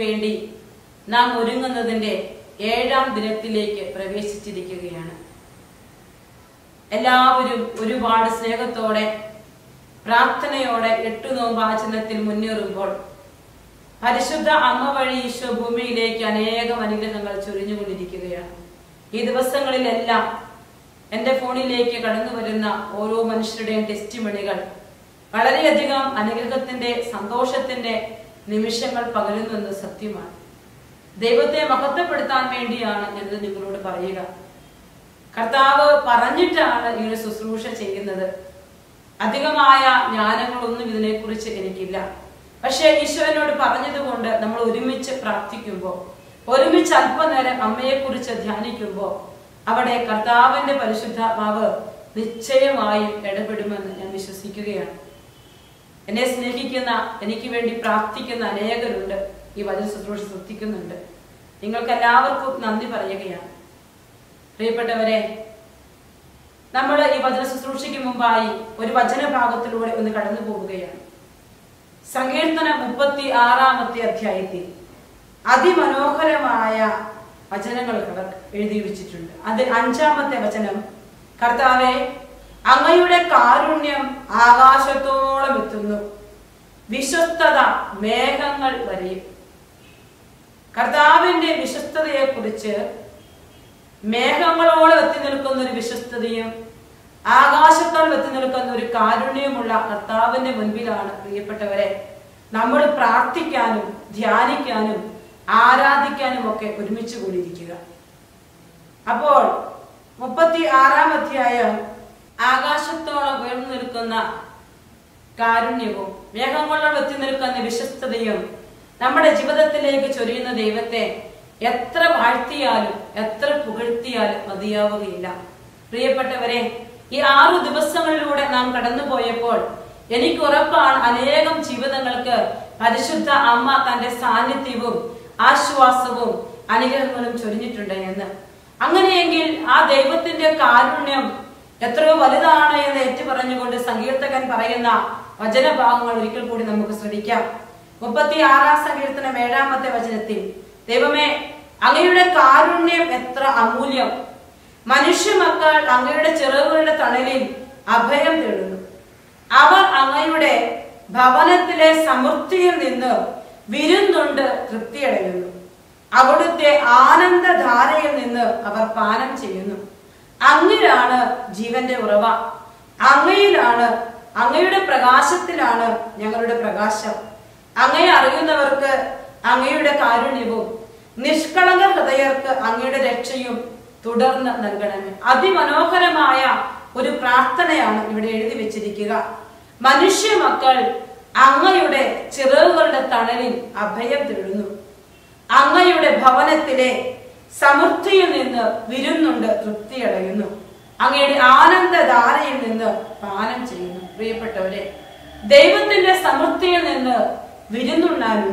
വേണ്ടി നാം ഒരുങ്ങുന്നതിന്റെ ഏഴാം ദിനത്തിലേക്ക് പ്രവേശിച്ചിരിക്കുകയാണ് എല്ലാവരും ഒരുപാട് സ്നേഹത്തോടെ പ്രാർത്ഥനയോടെ എട്ടു നോമ്പാചരണത്തിൽ മുന്നേറുമ്പോൾ പരിശുദ്ധ അമ്മ വഴി ഈശോ ഭൂമിയിലേക്ക് അനേകം അനുഗ്രഹങ്ങൾ ചൊരിഞ്ഞുകൊണ്ടിരിക്കുകയാണ് ഈ ദിവസങ്ങളിലെല്ലാം എൻ്റെ ഫോണിലേക്ക് കടന്നു വരുന്ന ഓരോ മനുഷ്യരുടെയും ടെസ്റ്റിമണികൾ വളരെയധികം അനുഗ്രഹത്തിന്റെ സന്തോഷത്തിന്റെ നിമിഷങ്ങൾ പകരുന്നത് സത്യമാണ് ദൈവത്തെ മഹത്വപ്പെടുത്താൻ വേണ്ടിയാണ് ഞാനിത് നിങ്ങളോട് പറയുക കർത്താവ് പറഞ്ഞിട്ടാണ് ഈ ഒരു ശുശ്രൂഷ ചെയ്യുന്നത് അധികമായ ജ്ഞാനങ്ങളൊന്നും ഇതിനെക്കുറിച്ച് എനിക്കില്ല പക്ഷേ ഈശോനോട് പറഞ്ഞതുകൊണ്ട് നമ്മൾ ഒരുമിച്ച് പ്രാർത്ഥിക്കുമ്പോൾ ഒരുമിച്ച് അല്പനേരം അമ്മയെക്കുറിച്ച് ധ്യാനിക്കുമ്പോൾ അവിടെ കർത്താവിന്റെ പരിശുദ്ധാത്മാവ് നിശ്ചയമായും ഇടപെടുമെന്ന് ഞാൻ വിശ്വസിക്കുകയാണ് എന്നെ സ്നേഹിക്കുന്ന എനിക്ക് വേണ്ടി പ്രാർത്ഥിക്കുന്ന അനേകരുണ്ട് ഈ വചന ശുശ്രൂഷ ശ്രദ്ധിക്കുന്നുണ്ട് നിങ്ങൾക്ക് എല്ലാവർക്കും നന്ദി പറയുകയാണ് പ്രിയപ്പെട്ടവരെ നമ്മൾ ഈ വചന ശുശ്രൂഷയ്ക്ക് മുമ്പായി ഒരു വചന ഭാഗത്തിലൂടെ ഒന്ന് കടന്നു പോവുകയാണ് സങ്കീർത്തന മുപ്പത്തി ആറാമത്തെ അധ്യായത്തിൽ അതിമനോഹരമായ വചനങ്ങൾ അവർ എഴുതി വെച്ചിട്ടുണ്ട് അതിൽ അഞ്ചാമത്തെ വചനം കർത്താവെ അങ്ങയുടെ കാരുണ്യം ആകാശത്തോളം എത്തുന്നു വിശ്വസ്തത മേഘങ്ങൾ വരെയും കർത്താവിന്റെ വിശ്വസ്തതയെ കുറിച്ച് മേഘങ്ങളോളം എത്തി നിൽക്കുന്ന ഒരു വിശ്വസ്തതയും ആകാശത്തോളം എത്തി നിൽക്കുന്ന ഒരു കാരുണ്യമുള്ള കർത്താവിന്റെ മുൻപിലാണ് പ്രിയപ്പെട്ടവരെ നമ്മൾ പ്രാർത്ഥിക്കാനും ധ്യാനിക്കാനും ആരാധിക്കാനും ഒക്കെ ഒരുമിച്ച് കൂടിയിരിക്കുക അപ്പോൾ മുപ്പത്തി ആറാം അധ്യായം ആകാശത്തോളം ഉയർന്നു നിൽക്കുന്ന കാരുണ്യവും മേഘങ്ങളോട് എത്തി നിൽക്കുന്ന വിശ്വസ്തതയും നമ്മുടെ ജീവിതത്തിലേക്ക് ചൊരിയുന്ന ദൈവത്തെ എത്ര വാഴ്ത്തിയാലും എത്ര പുകഴ്ത്തിയാലും മതിയാവുകയില്ല പ്രിയപ്പെട്ടവരെ ഈ ആറു ദിവസങ്ങളിലൂടെ നാം കടന്നുപോയപ്പോൾ എനിക്ക് ഉറപ്പാണ് അനേകം ജീവിതങ്ങൾക്ക് പരിശുദ്ധ അമ്മ തന്റെ സാന്നിധ്യവും ആശ്വാസവും അനുഗ്രഹങ്ങളും ചൊരിഞ്ഞിട്ടുണ്ട് എന്ന് അങ്ങനെയെങ്കിൽ ആ ദൈവത്തിന്റെ കാരുണ്യം എത്രയോ വലുതാണ് എന്ന് ഏറ്റു പറഞ്ഞുകൊണ്ട് സങ്കീർത്തകൻ പറയുന്ന വചനഭാഗങ്ങൾ ഒരിക്കൽ കൂടി നമുക്ക് ശ്രദ്ധിക്കാം മുപ്പത്തി ആറാം സങ്കീർത്തനം ഏഴാമത്തെ വചനത്തിൽ ദൈവമേ അങ്ങയുടെ കാരുണ്യം എത്ര അമൂല്യം മനുഷ്യ മക്കൾ അങ്ങയുടെ ചിറകുകളുടെ തണലിൽ അഭയം തേടുന്നു അവർ അങ്ങയുടെ ഭവനത്തിലെ സമൃദ്ധിയിൽ നിന്ന് വിരുന്നുണ്ട് തൃപ്തിയടയുന്നു അവിടുത്തെ ആനന്ദധാരയിൽ നിന്ന് അവർ പാനം ചെയ്യുന്നു അങ്ങിലാണ് ജീവന്റെ ഉറവ അങ്ങയിലാണ് അങ്ങയുടെ പ്രകാശത്തിലാണ് ഞങ്ങളുടെ പ്രകാശം അങ്ങയെ അറിയുന്നവർക്ക് അങ്ങയുടെ കാരുണ്യവും നിഷ്കളങ്ക ഹൃദയർക്ക് അങ്ങയുടെ രക്ഷയും തുടർന്ന് നൽകണമേ അതിമനോഹരമായ ഒരു പ്രാർത്ഥനയാണ് ഇവിടെ എഴുതി വെച്ചിരിക്കുക മനുഷ്യ മക്കൾ അങ്ങയുടെ ചിറകുകളുടെ തണലിൽ അഭയം തേടുന്നു അങ്ങയുടെ ഭവനത്തിലെ സമൃദ്ധിയിൽ നിന്ന് വിരുന്നുണ്ട് തൃപ്തിയടയുന്നു അങ്ങയുടെ ആനന്ദധാരയിൽ നിന്ന് പാനം ചെയ്യുന്നു പ്രിയപ്പെട്ടവരെ ദൈവത്തിന്റെ സമൃദ്ധിയിൽ നിന്ന് വിരുന്നുണ്ണാനും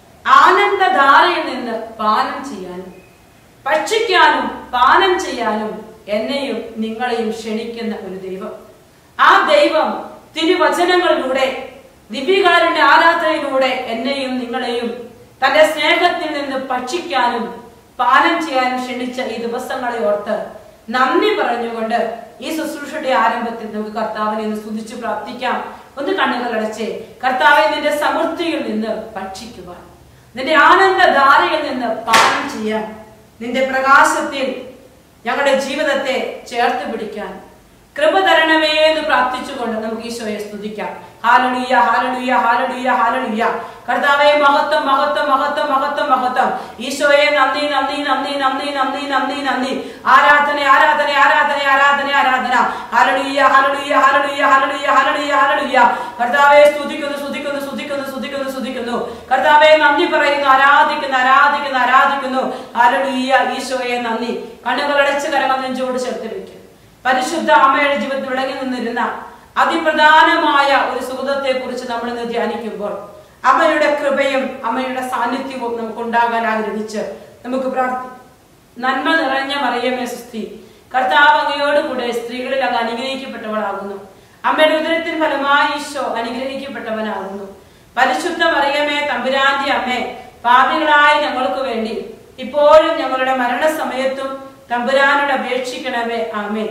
ആനന്ദധാരയിൽ നിന്ന് പാനം ചെയ്യാനും ഭക്ഷിക്കാനും പാനം ചെയ്യാനും എന്നെയും നിങ്ങളെയും ക്ഷണിക്കുന്ന ഒരു ദൈവം ആ ദൈവം തിരുവചനങ്ങളിലൂടെ ദിവ്യകാരന്റെ ആരാധനയിലൂടെ എന്നെയും നിങ്ങളെയും തന്റെ സ്നേഹത്തിൽ നിന്ന് ഭക്ഷിക്കാനും പാനം ചെയ്യാനും ക്ഷണിച്ച ഈ ദിവസങ്ങളെ ഓർത്ത് നന്ദി പറഞ്ഞുകൊണ്ട് ഈ ശുശ്രൂഷയുടെ ആരംഭത്തിൽ നമുക്ക് കർത്താവിനെ ഒന്ന് സ്തുതിച്ച് പ്രാർത്ഥിക്കാം ഒന്ന് കണ്ണുകൾ അടച്ച് കർത്താവെ നിന്റെ സമൃദ്ധിയിൽ നിന്ന് ഭക്ഷിക്കുവാൻ നിന്റെ ആനന്ദധാരയിൽ നിന്ന് പാനം ചെയ്യാൻ നിന്റെ പ്രകാശത്തിൽ ഞങ്ങളുടെ ജീവിതത്തെ ചേർത്ത് പിടിക്കാൻ കൃപ തരണമേ എന്ന് പ്രാർത്ഥിച്ചുകൊണ്ട് നമുക്ക് ഈശോയെ സ്തുതിക്കാം ഹാലലുയ്യ ഹാലലുയ്യ ഹാലലുയ്യ ഹാലലുയ്യ കർത്താവെ മഹത്വം മഹത്വം മഹത്വം മഹത്വം മഹത്വം ഈശോയെ നന്ദി നന്ദി നന്ദി നന്ദി നന്ദി നന്ദി നന്ദി ആരാധന ആരാധന ആരാധന ആരാധന ആരാധന ഹാലലുയ്യ ഹാലലുയ്യ ഹാലലുയ്യ ഹാലലുയ്യ ഹാലലുയ്യ ഹാലലുയ്യ കർത്താവെ സ്തുതിക്കുന്നു സ്തുതിക്കുന്നു സ്തുതിക്കുന്നു സ്തുതിക്കുന്നു സ്തുതിക്കുന്നു കർത്താവെ നന്ദി പറയുന്നു ആരാധിക്കുന്നു ആരാധിക്കുന്നു ആരാധിക്കുന്നു ഹാലലുയ്യ ഈശോയെ നന്ദി കണ്ണുകൾ അടച്ച് കരങ്ങൾ നെഞ്ചോട് ചേർത്ത് വെക്കും പരിശുദ്ധ അമ്മയുടെ ജീവിതത്തിൽ വിളങ്ങി നിന്നിരുന്ന അതിപ്രധാനമായ ഒരു സുഹൃത്തെ കുറിച്ച് നമ്മൾ ഇന്ന് ധ്യാനിക്കുമ്പോൾ അമ്മയുടെ കൃപയും അമ്മയുടെ സാന്നിധ്യവും നമുക്ക് ഉണ്ടാകാൻ ആഗ്രഹിച്ച് നമുക്ക് പ്രാർത്ഥി നന്മ നിറഞ്ഞ മറിയമേ സുസ്ഥി കർത്താവ് അങ്ങയോട് കൂടെ സ്ത്രീകളിൽ അങ്ങ് അനുഗ്രഹിക്കപ്പെട്ടവളാകുന്നു അമ്മയുടെ ഉദരത്തിൻ ഫലമായി ഈശോ അനുഗ്രഹിക്കപ്പെട്ടവനാകുന്നു പരിശുദ്ധ മറിയമേ തമ്പുരാന്റെ അമ്മേ പാപികളായ ഞങ്ങൾക്ക് വേണ്ടി ഇപ്പോഴും ഞങ്ങളുടെ മരണസമയത്തും തമ്പുരാനോട് അപേക്ഷിക്കണമേ ആമേ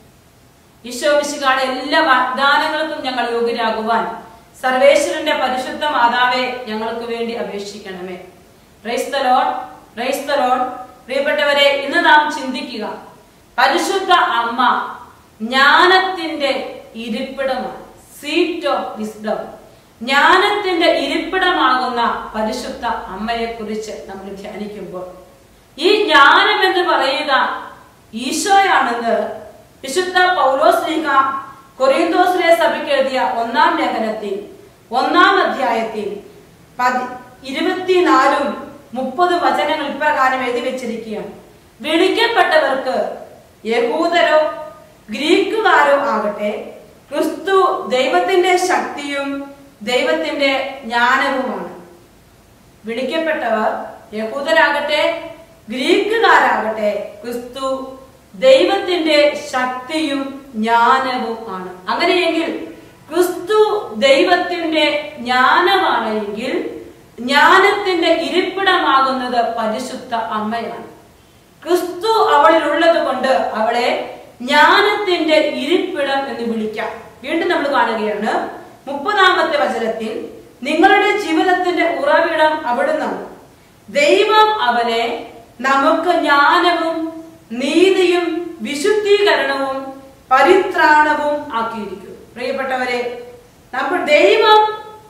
ഈശോ മിശിഹായുടെ എല്ലാ വാഗ്ദാനങ്ങൾക്കും ഞങ്ങൾ യോഗ്യരാകുവാൻ സർവേശ്വരന്റെ പരിശുദ്ധ മാതാവെ ഞങ്ങൾക്ക് വേണ്ടി അപേക്ഷിക്കണമേ ക്രൈസ്തലോൺ ക്രൈസ്തലോൺ പ്രിയപ്പെട്ടവരെ ഇന്ന് നാം ചിന്തിക്കുക പരിശുദ്ധ അമ്മ ജ്ഞാനത്തിന്റെ ഇരിപ്പിടമാണ് സീറ്റ് ഓഫ് വിസ്ഡം ജ്ഞാനത്തിന്റെ ഇരിപ്പിടമാകുന്ന പരിശുദ്ധ അമ്മയെ കുറിച്ച് നമ്മൾ ധ്യാനിക്കുമ്പോൾ ഈ ജ്ഞാനം എന്ന് പറയുക ഈശോയാണെന്ന് വിശുദ്ധ പൗലോസ്ലിഹ കൊറിന്തോസിലെ സഭയ്ക്ക് എഴുതിയ ഒന്നാം ലേഖനത്തിൽ ഒന്നാം അധ്യായത്തിൽ പതി ഇരുപത്തിനാലും മുപ്പത് വചനങ്ങൾ ഇപ്രകാരം എഴുതി വെച്ചിരിക്കുകയാണ് വിളിക്കപ്പെട്ടവർക്ക് യഹൂദരോ ഗ്രീക്കുകാരോ ആകട്ടെ ക്രിസ്തു ദൈവത്തിന്റെ ശക്തിയും ദൈവത്തിന്റെ ജ്ഞാനവുമാണ് വിളിക്കപ്പെട്ടവർ യഹൂദരാകട്ടെ ഗ്രീക്കുകാരാകട്ടെ ക്രിസ്തു ദൈവത്തിന്റെ ശക്തിയും ജ്ഞാനവും ആണ് അങ്ങനെയെങ്കിൽ ക്രിസ്തു ദൈവത്തിന്റെ ജ്ഞാനമാണെങ്കിൽ ജ്ഞാനത്തിന്റെ ഇരിപ്പിടമാകുന്നത് പരിശുദ്ധ അമ്മയാണ് ക്രിസ്തു അവളിലുള്ളത് കൊണ്ട് അവളെ ജ്ഞാനത്തിന്റെ ഇരിപ്പിടം എന്ന് വിളിക്കാം വീണ്ടും നമ്മൾ കാണുകയാണ് മുപ്പതാമത്തെ വചനത്തിൽ നിങ്ങളുടെ ജീവിതത്തിന്റെ ഉറവിടം അവിടുന്നാണ് ദൈവം അവനെ നമുക്ക് ജ്ഞാനവും നീതിയും വിശുദ്ധീകരണവും പരിത്രാണവും ആക്കിയിരിക്കും പ്രിയപ്പെട്ടവരെ നമ്മൾ ദൈവം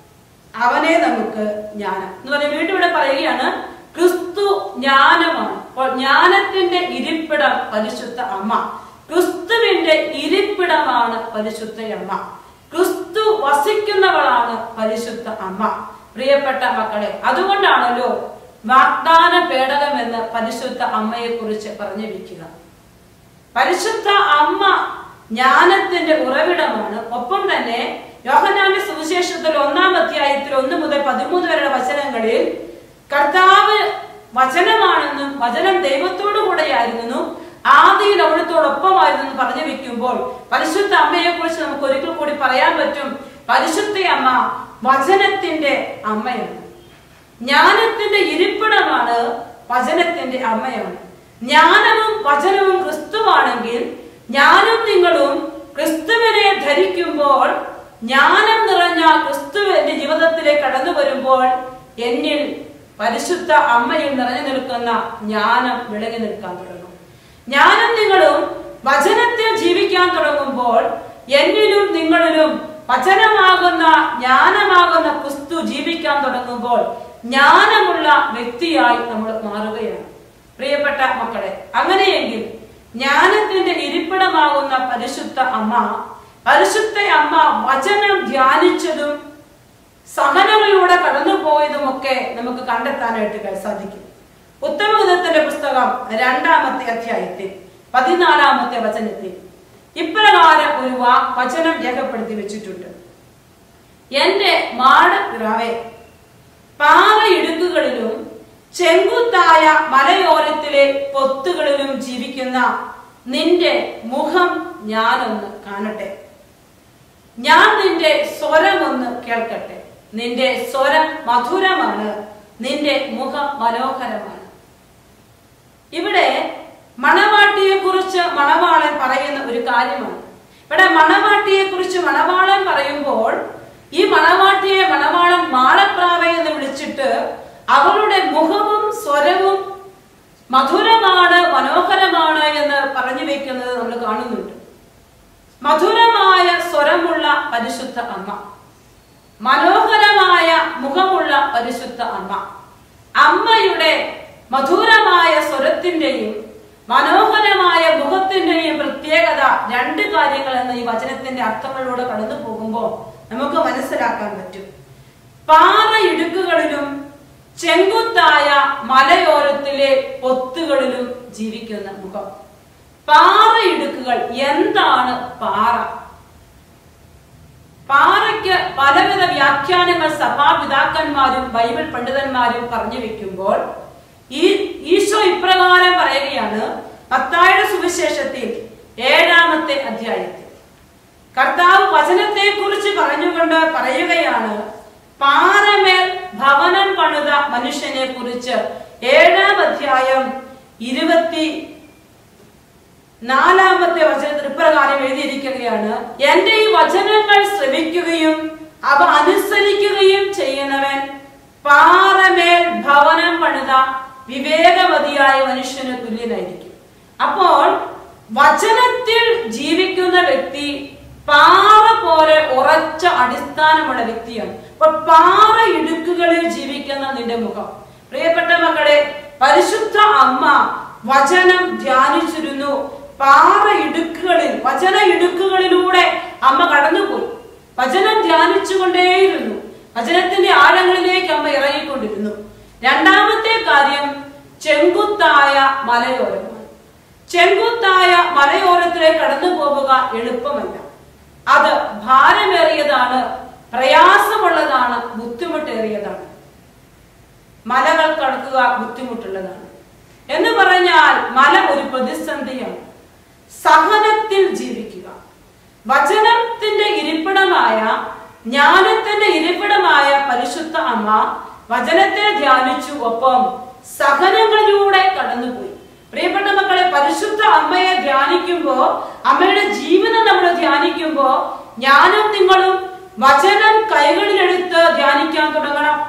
അവനെ നമുക്ക് ജ്ഞാനം എന്ന് പറഞ്ഞ വീണ്ടും ഇവിടെ പറയുകയാണ് ക്രിസ്തു ജ്ഞാനമാണ് അപ്പോൾ ജ്ഞാനത്തിന്റെ ഇരിപ്പിടം പരിശുദ്ധ അമ്മ ക്രിസ്തുവിന്റെ ഇരിപ്പിടമാണ് പരിശുദ്ധ അമ്മ ക്രിസ്തു വസിക്കുന്നവളാണ് പരിശുദ്ധ അമ്മ പ്രിയപ്പെട്ട മക്കളെ അതുകൊണ്ടാണല്ലോ വാഗ്ദാന പേടകം എന്ന് പരിശുദ്ധ അമ്മയെ കുറിച്ച് പറഞ്ഞു വെക്കുക പരിശുദ്ധ അമ്മ ജ്ഞാനത്തിന്റെ ഉറവിടമാണ് ഒപ്പം തന്നെ യോഹനാന്റെ സുവിശേഷത്തിൽ ഒന്നാം അധ്യായത്തിൽ ഒന്ന് മുതൽ പതിമൂന്ന് വരെയുള്ള വചനങ്ങളിൽ കർത്താവ് വചനമാണെന്നും വചനം ദൈവത്തോടു കൂടെയായിരുന്നു ആദിയിൽ അവിടത്തോടൊപ്പമായിരുന്നു പറഞ്ഞു വെക്കുമ്പോൾ പരിശുദ്ധ അമ്മയെ കുറിച്ച് നമുക്ക് ഒരിക്കൽ കൂടി പറയാൻ പറ്റും പരിശുദ്ധ അമ്മ വചനത്തിന്റെ അമ്മയാണ് ജ്ഞാനത്തിന്റെ ഇരിപ്പിടമാണ് വചനത്തിന്റെ അമ്മയാണ് ജ്ഞാനവും വചനവും ക്രിസ്തുവാണെങ്കിൽ ഞാനും നിങ്ങളും ക്രിസ്തുവിനെ ധരിക്കുമ്പോൾ ജ്ഞാനം നിറഞ്ഞ ക്രിസ്തു എന്റെ ജീവിതത്തിലേക്ക് കടന്നു വരുമ്പോൾ എന്നിൽ പരിശുദ്ധ അമ്മയിൽ നിറഞ്ഞു നിൽക്കുന്ന ജ്ഞാനം വിളങ്ങി നിൽക്കാൻ തുടങ്ങും ഞാനും നിങ്ങളും വചനത്തിൽ ജീവിക്കാൻ തുടങ്ങുമ്പോൾ എന്നിലും നിങ്ങളിലും വചനമാകുന്ന ജ്ഞാനമാകുന്ന ക്രിസ്തു ജീവിക്കാൻ തുടങ്ങുമ്പോൾ ജ്ഞാനമുള്ള വ്യക്തിയായി നമ്മൾ മാറുകയാണ് പ്രിയപ്പെട്ട മക്കളെ അങ്ങനെയെങ്കിൽ ജ്ഞാനത്തിന്റെ ഇരിപ്പിടമാകുന്ന പരിശുദ്ധ അമ്മ പരിശുദ്ധ അമ്മ വചനം ധ്യാനിച്ചതും സഹനങ്ങളിലൂടെ കടന്നുപോയതുമൊക്കെ നമുക്ക് കണ്ടെത്താനായിട്ട് കഴി- സാധിക്കും ഉത്തമഗീതത്തിന്റെ പുസ്തകം രണ്ടാമത്തെ അധ്യായത്തിൽ പതിനാലാമത്തെ വചനത്തിൽ ഇപ്രകാരം ഒരു വാ വചനം രേഖപ്പെടുത്തി വെച്ചിട്ടുണ്ട് എന്റെ മാടപ്പിറാവെ പാറയിടുക്കുകളിലും ചെങ്കുത്തായ മലയോരത്തിലെ പൊത്തുകളിലും ജീവിക്കുന്ന നിന്റെ മുഖം ഞാനൊന്ന് കാണട്ടെ ഞാൻ നിന്റെ സ്വരമൊന്ന് കേൾക്കട്ടെ നിന്റെ സ്വരം മധുരമാണ് നിന്റെ മുഖം മനോഹരമാണ് ഇവിടെ മണവാട്ടിയെ കുറിച്ച് മണവാളൻ പറയുന്ന ഒരു കാര്യമാണ് ഇവിടെ മണവാട്ടിയെ കുറിച്ച് മണവാളൻ പറയുമ്പോൾ ഈ മണവാട്ടിയെ മണവാളൻ മാളപ്രാവെ എന്ന് വിളിച്ചിട്ട് അവളുടെ മുഖവും സ്വരവും മധുരമാണ് മനോഹരമാണ് എന്ന് പറഞ്ഞു വെക്കുന്നത് നമ്മൾ കാണുന്നുണ്ട് മധുരമായ സ്വരമുള്ള പരിശുദ്ധ അമ്മ മനോഹരമായ മുഖമുള്ള പരിശുദ്ധ അമ്മ അമ്മയുടെ മധുരമായ സ്വരത്തിന്റെയും മനോഹരമായ മുഖത്തിന്റെയും പ്രത്യേകത രണ്ട് കാര്യങ്ങൾ എന്ന ഈ വചനത്തിന്റെ അർത്ഥങ്ങളിലൂടെ കടന്നു പോകുമ്പോൾ നമുക്ക് മനസ്സിലാക്കാൻ പറ്റും പാറയിടുക്കുകളിലും ചെങ്കുത്തായ മലയോരത്തിലെ പൊത്തുകളിലും ജീവിക്കുന്ന മുഖം പാറയിടുക്കുകൾ എന്താണ് പാറ പാറയ്ക്ക് പലവിധ വ്യാഖ്യാനങ്ങൾ സഭാപിതാക്കന്മാരും ബൈബിൾ പണ്ഡിതന്മാരും പറഞ്ഞു വെക്കുമ്പോൾ ഈ ഈശോ ഇപ്രകാരം പറയുകയാണ് പത്തായുടെ സുവിശേഷത്തിൽ ഏഴാമത്തെ അധ്യായത്തിൽ കർത്താവ് വചനത്തെ കുറിച്ച് പറഞ്ഞുകൊണ്ട് പറയുകയാണ് പാറമേൽ ഭവനം പണിത മനുഷ്യനെ കുറിച്ച് ഏഴാം അധ്യായം ഇരുപത്തി നാലാമത്തെ വചനത്തിൽ ഇപ്രകാരം എഴുതിയിരിക്കുകയാണ് എന്റെ ഈ വചനങ്ങൾ ശ്രവിക്കുകയും അവ അനുസരിക്കുകയും ചെയ്യുന്നവൻ പാറമേൽ ഭവനം പണിത വിവേകവതിയായ മനുഷ്യന് തുല്യനായിരിക്കും അപ്പോൾ വചനത്തിൽ ജീവിക്കുന്ന വ്യക്തി പാറ പോലെ ഉറച്ച അടിസ്ഥാനമുള്ള വ്യക്തിയാണ് അപ്പൊ പാറ ഇടുക്കുകളിൽ ജീവിക്കുന്ന നിന്റെ മുഖം പ്രിയപ്പെട്ട മക്കളെ പരിശുദ്ധ അമ്മ വചനം ധ്യാനിച്ചിരുന്നു പാറ ഇടുക്കുകളിൽ വചന ഇടുക്കുകളിലൂടെ അമ്മ കടന്നുപോയി വചനം ധ്യാനിച്ചുകൊണ്ടേയിരുന്നു വചനത്തിന്റെ ആഴങ്ങളിലേക്ക് അമ്മ ഇറങ്ങിക്കൊണ്ടിരുന്നു രണ്ടാമത്തെ കാര്യം ചെങ്കുത്തായ മലയോരമാണ് ചെങ്കുത്തായ മലയോരത്തിലേക്ക് കടന്നു പോവുക എളുപ്പമല്ല അത് ഭാരമേറിയതാണ് പ്രയാസമുള്ളതാണ് ബുദ്ധിമുട്ടേറിയതാണ് മലകൾ കടക്കുക ബുദ്ധിമുട്ടുള്ളതാണ് എന്ന് പറഞ്ഞാൽ മല ഒരു പ്രതിസന്ധിയാണ് സഹനത്തിൽ ജീവിക്കുക വചനത്തിന്റെ ഇരിപ്പിടമായ ജ്ഞാനത്തിന്റെ ഇരിപ്പിടമായ പരിശുദ്ധ അമ്മ വചനത്തെ ധ്യാനിച്ചു ഒപ്പം സഹനങ്ങളിലൂടെ കടന്നുപോയി പ്രിയപ്പെട്ട മക്കളെ പരിശുദ്ധ അമ്മയെ ധ്യാനിക്കുമ്പോ അമ്മയുടെ ജീവിതം നമ്മൾ ധ്യാനിക്കുമ്പോ ഞാനും നിങ്ങളും വചനം കൈകളിലെടുത്ത് ധ്യാനിക്കാൻ തുടങ്ങണം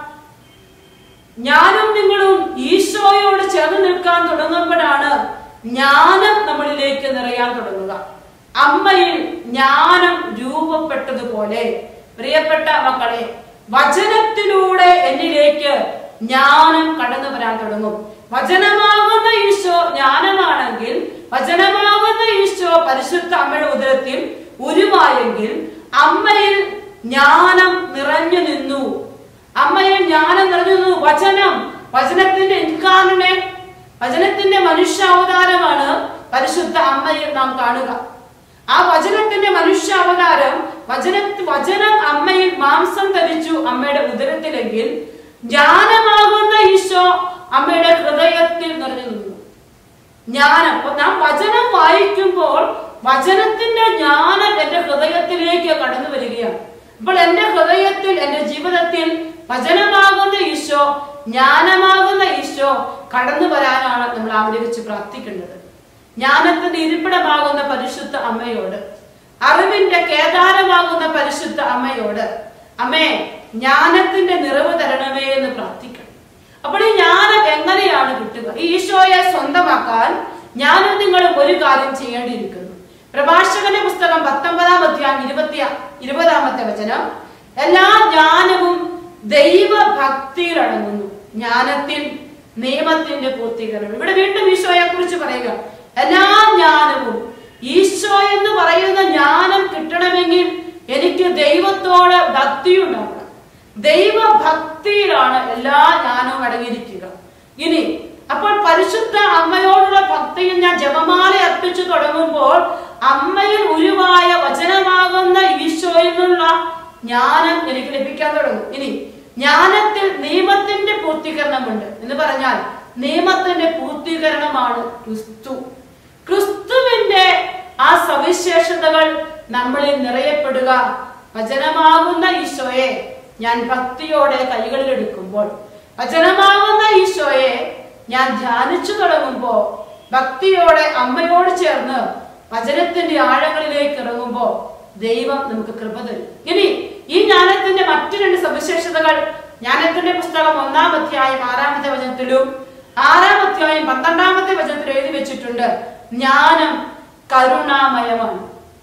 ഞാനും നിങ്ങളും ഈശോയോട് ചേർന്ന് നിൽക്കാൻ തുടങ്ങുമ്പോഴാണ് ജ്ഞാനം നമ്മളിലേക്ക് നിറയാൻ തുടങ്ങുക അമ്മയിൽ ജ്ഞാനം രൂപപ്പെട്ടതുപോലെ പ്രിയപ്പെട്ട മക്കളെ വചനത്തിലൂടെ എന്നിലേക്ക് ജ്ഞാനം കടന്നു വരാൻ തുടങ്ങും വചനമാകുന്ന ഈശോ ജ്ഞാനമാണെങ്കിൽ വചനമാകുന്ന ഈശോ പരിശുദ്ധ അമ്മയുടെ ഉദരത്തിൽ ഉരുവായെങ്കിൽ അമ്മയിൽ ജ്ഞാനം നിറഞ്ഞു നിന്നു അമ്മയിൽ ജ്ഞാനം നിറഞ്ഞു നിന്നു വചനം വചനത്തിന്റെ ഇൻകാർണേ വചനത്തിന്റെ മനുഷ്യാവതാരമാണ് പരിശുദ്ധ അമ്മയിൽ നാം കാണുക ആ വചനത്തിന്റെ മനുഷ്യാവതാരം വചന വചനം അമ്മയിൽ മാംസം ധരിച്ചു അമ്മയുടെ ഉദരത്തിലെങ്കിൽ ജ്ഞാനമാകുന്ന ഈശോ അമ്മയുടെ ഹൃദയത്തിൽ നിറഞ്ഞു നിന്നു ജ്ഞാനം അപ്പൊ നാം വചനം വായിക്കുമ്പോൾ വചനത്തിന്റെ ജ്ഞാനം എന്റെ ഹൃദയത്തിലേക്ക് കടന്നു വരികയാണ് അപ്പോൾ എന്റെ ഹൃദയത്തിൽ എന്റെ ജീവിതത്തിൽ വചനമാകുന്ന ഈശോ ജ്ഞാനമാകുന്ന ഈശോ കടന്നു വരാനാണ് നമ്മൾ ആഗ്രഹിച്ച് പ്രാർത്ഥിക്കേണ്ടത് ജ്ഞാനത്തിന്റെ ഇരിപ്പിടമാകുന്ന പരിശുദ്ധ അമ്മയോട് അറിവിന്റെ കേദാരമാകുന്ന പരിശുദ്ധ അമ്മയോട് അമ്മേ ജ്ഞാനത്തിന്റെ നിറവ് തരണമേ എന്ന് പ്രാർത്ഥിക്കണം അപ്പോൾ ഈ ജ്ഞാനം എങ്ങനെയാണ് കിട്ടുക ഈ ഈശോയെ സ്വന്തമാക്കാൻ ഞാനും നിങ്ങളും ഒരു കാര്യം ചെയ്യേണ്ടിയിരിക്കുന്നു പ്രഭാഷകന്റെ പുസ്തകം പത്തൊമ്പതാം അധ്യായം ഇരുപത്തി ഇരുപതാമത്തെ വചനം എല്ലാ ജ്ഞാനവും ദൈവഭക്തിയിൽ അടങ്ങുന്നു ജ്ഞാനത്തിൽ നിയമത്തിന്റെ പൂർത്തീകരണം ഇവിടെ വീണ്ടും ഈശോയെ കുറിച്ച് പറയുക എല്ലാ ജ്ഞാനവും ഈശോ എന്ന് പറയുന്ന ജ്ഞാനം കിട്ടണമെങ്കിൽ എനിക്ക് ദൈവത്തോട് ഭക്തി ഉണ്ടാകണം ദൈവഭക്തിയിലാണ് എല്ലാ ജ്ഞാനവും അടങ്ങിയിരിക്കുക ഇനി അപ്പോൾ പരിശുദ്ധ അമ്മയോടുള്ള ഭക്തിയിൽ ഞാൻ ജപമാല അർപ്പിച്ചു തുടങ്ങുമ്പോൾ അമ്മയിൽ ഉരുവായ വചനമാകുന്ന ഈശോയിൽ നിന്നുള്ള ജ്ഞാനം എനിക്ക് ലഭിക്കാൻ തുടങ്ങും ഇനി ജ്ഞാനത്തിൽ നിയമത്തിന്റെ പൂർത്തീകരണമുണ്ട് എന്ന് പറഞ്ഞാൽ നിയമത്തിന്റെ പൂർത്തീകരണമാണ് ക്രിസ്തു ക്രിസ്തുവിന്റെ ആ സവിശേഷതകൾ നമ്മളിൽ നിറയപ്പെടുക വചനമാകുന്ന ഈശോയെ ഞാൻ ഭക്തിയോടെ കൈകളിൽ എടുക്കുമ്പോൾ വചനമാകുന്ന ഈശോയെ ഞാൻ ധ്യാനിച്ചു തുടങ്ങുമ്പോ ഭക്തിയോടെ അമ്മയോട് ചേർന്ന് വചനത്തിന്റെ ആഴങ്ങളിലേക്ക് ഇറങ്ങുമ്പോ ദൈവം നമുക്ക് കൃപ തരും ഇനി ഈ ജ്ഞാനത്തിന്റെ മറ്റു രണ്ട് സവിശേഷതകൾ ജ്ഞാനത്തിന്റെ പുസ്തകം ഒന്നാം അധ്യായം ആറാമത്തെ വചനത്തിലും ആറാം അധ്യായം പന്ത്രണ്ടാമത്തെ വചനത്തിൽ എഴുതി വെച്ചിട്ടുണ്ട് ജ്ഞാനം കരുണാമയമാണ്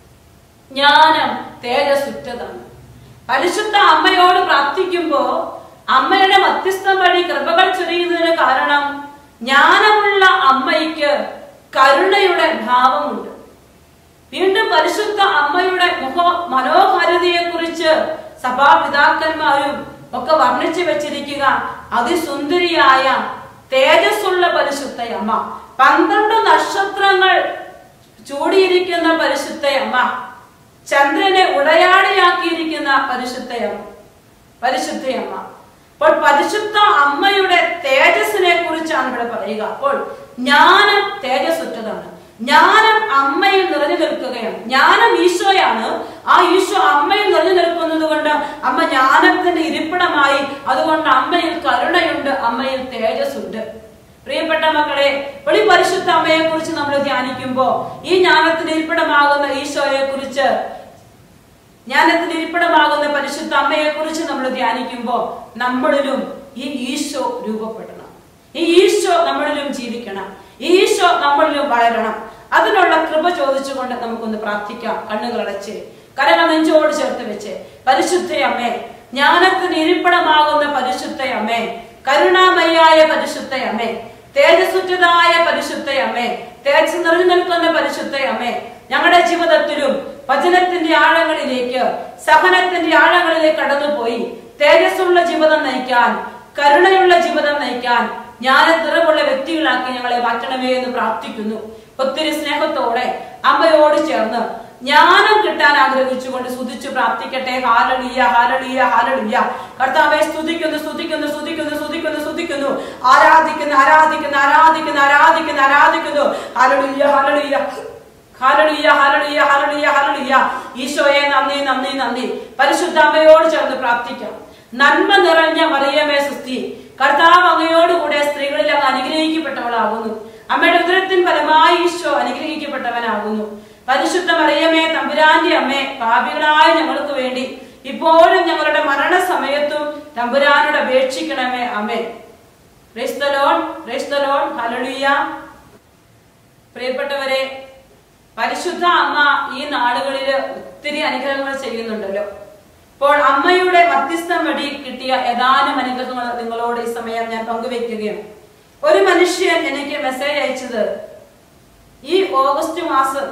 ജ്ഞാനം തേജസ്സുറ്റതാണ് പരിശുദ്ധ അമ്മയോട് പ്രാർത്ഥിക്കുമ്പോ അമ്മയുടെ മധ്യസ്ഥം വഴി കൃപകൾ ചൊരിയുന്നതിന് കാരണം ജ്ഞാനമുള്ള അമ്മയ്ക്ക് കരുണയുടെ ഭാവമുണ്ട് വീണ്ടും പരിശുദ്ധ അമ്മയുടെ മുഖ മനോഹാരിതയെ കുറിച്ച് സഭാപിതാക്കന്മാരും ഒക്കെ വർണ്ണിച്ചു വെച്ചിരിക്കുക അതിസുന്ദരിയായ തേജസ്സുള്ള പരിശുദ്ധ അമ്മ പന്ത്രണ്ട് നക്ഷത്രങ്ങൾ ചൂടിയിരിക്കുന്ന പരിശുദ്ധ അമ്മ ചന്ദ്രനെ ഉടയാടിയാക്കിയിരിക്കുന്ന പരിശുദ്ധയമ്മ പരിശുദ്ധയമ്മ അപ്പോൾ പരിശുദ്ധ അമ്മയുടെ തേജസ്സിനെ കുറിച്ചാണ് ഇവിടെ പറയുക അപ്പോൾ ജ്ഞാനം തേജസ്സുറ്റതാണ് ജ്ഞാനം അമ്മയിൽ നിറഞ്ഞു നിൽക്കുകയാണ് ജ്ഞാനം ഈശോയാണ് ആ ഈശോ അമ്മയിൽ നിറഞ്ഞു നിൽക്കുന്നത് കൊണ്ട് അമ്മ ജ്ഞാനത്തിന്റെ ഇരിപ്പിടമായി അതുകൊണ്ട് അമ്മയിൽ കരുണയുണ്ട് അമ്മയിൽ തേജസ്സുണ്ട് പ്രിയപ്പെട്ട മക്കളെ വെളി പരിശുദ്ധ അമ്മയെ കുറിച്ച് നമ്മൾ ധ്യാനിക്കുമ്പോ ഈ ജ്ഞാനത്തിന് ഇരിപ്പിടമാകുന്ന ഈശോയെ കുറിച്ച് ജ്ഞാനത്തിന് ഇരിപ്പിടമാകുന്ന പരിശുദ്ധ അമ്മയെ കുറിച്ച് നമ്മൾ ധ്യാനിക്കുമ്പോൾ നമ്മളിലും ഈ ഈശോ രൂപപ്പെടണം ഈ ഈശോ നമ്മളിലും ജീവിക്കണം ഈ ഈശോ നമ്മളിലും വളരണം അതിനുള്ള കൃപ ചോദിച്ചുകൊണ്ട് നമുക്കൊന്ന് പ്രാർത്ഥിക്കാം കണ്ണുകൾ അടച്ച് കരങ്ങൾ നെഞ്ചോട് ചേർത്ത് വെച്ച് പരിശുദ്ധ അമ്മേ ജ്ഞാനത്തിന് ഇരിപ്പിടമാകുന്ന പരിശുദ്ധ അമ്മേ കരുണാമയായ പരിശുദ്ധ അമ്മേ തേജസ്സുറ്റതായ പരിശുദ്ധ അമ്മേ തേജസ് നിറഞ്ഞു നിൽക്കുന്ന പരിശുദ്ധ അമ്മേ ഞങ്ങളുടെ ജീവിതത്തിലും വചനത്തിന്റെ ആഴങ്ങളിലേക്ക് സഹനത്തിന്റെ ആഴങ്ങളിലേക്ക് കടന്നുപോയി തേജസ്സുള്ള ജീവിതം നയിക്കാൻ കരുണയുള്ള ജീവിതം നയിക്കാൻ ജ്ഞാന നിറവുള്ള വ്യക്തികളാക്കി ഞങ്ങളെ മാറ്റണമേ എന്ന് പ്രാർത്ഥിക്കുന്നു ഒത്തിരി സ്നേഹത്തോടെ അമ്മയോട് ചേർന്ന് ജ്ഞാനം കിട്ടാൻ ആഗ്രഹിച്ചുകൊണ്ട് സ്തുതിച്ചു പ്രാർത്ഥിക്കട്ടെ ഹാലളിയ ഹാലളിയ ഹാലളിയ കർത്താവെ സ്തുതിക്കുന്നു സ്തുതിക്കുന്നു സ്തുതിക്കുന്നു സ്തുതിക്കുന്നു സ്തുതിക്കുന്നു ആരാധിക്കുന്നു ആരാധിക്കുന്നു ആരാധിക്കുന്നു ആരാധിക്കുന്നു ആരാധിക്കുന്നു ഹാലളിയ ഹാലളിയ ഹാലളിയ ഹാലളിയ ഹാലളിയ ഹാലളിയ ഈശോയെ നന്ദി നന്ദി നന്ദി പരിശുദ്ധ അമ്മയോട് ചേർന്ന് പ്രാർത്ഥിക്കാം നന്മ നിറഞ്ഞ മറിയമേ സുസ്തി കർത്താവ് അങ്ങയോടുകൂടെ സ്ത്രീകളിൽ അങ്ങ് അനുഗ്രഹിക്കപ്പെട്ടവളാകുന്നു അമ്മയുടെ ഉദരത്തിൻ ഫലമായി ഈശോ അനുഗ്രഹിക്കപ്പെട്ടവനാകുന്നു പരിശുദ്ധ മറിയമേ തമ്പുരാന്റെ അമ്മേ പാപികളായ ഞങ്ങൾക്ക് വേണ്ടി ഇപ്പോഴും ഞങ്ങളുടെ മരണസമയത്തും തമ്പുരാനോട് അപേക്ഷിക്കണമേ അമ്മേ ക്രൈസ്തലോൺ ക്രൈസ്തലോൺ ഹലളിയ പ്രിയപ്പെട്ടവരെ പരിശുദ്ധ അമ്മ ഈ നാടുകളിൽ ഒത്തിരി അനുഗ്രഹങ്ങൾ ചെയ്യുന്നുണ്ടല്ലോ അപ്പോൾ അമ്മയുടെ മധ്യസ്ഥം വഴി കിട്ടിയ ഏതാനും അനുഗ്രഹങ്ങൾ നിങ്ങളോട് ഈ സമയം ഞാൻ പങ്കുവെക്കുകയാണ് ഒരു മനുഷ്യൻ എനിക്ക് മെസ്സേജ് അയച്ചത് ഈ ഓഗസ്റ്റ് മാസം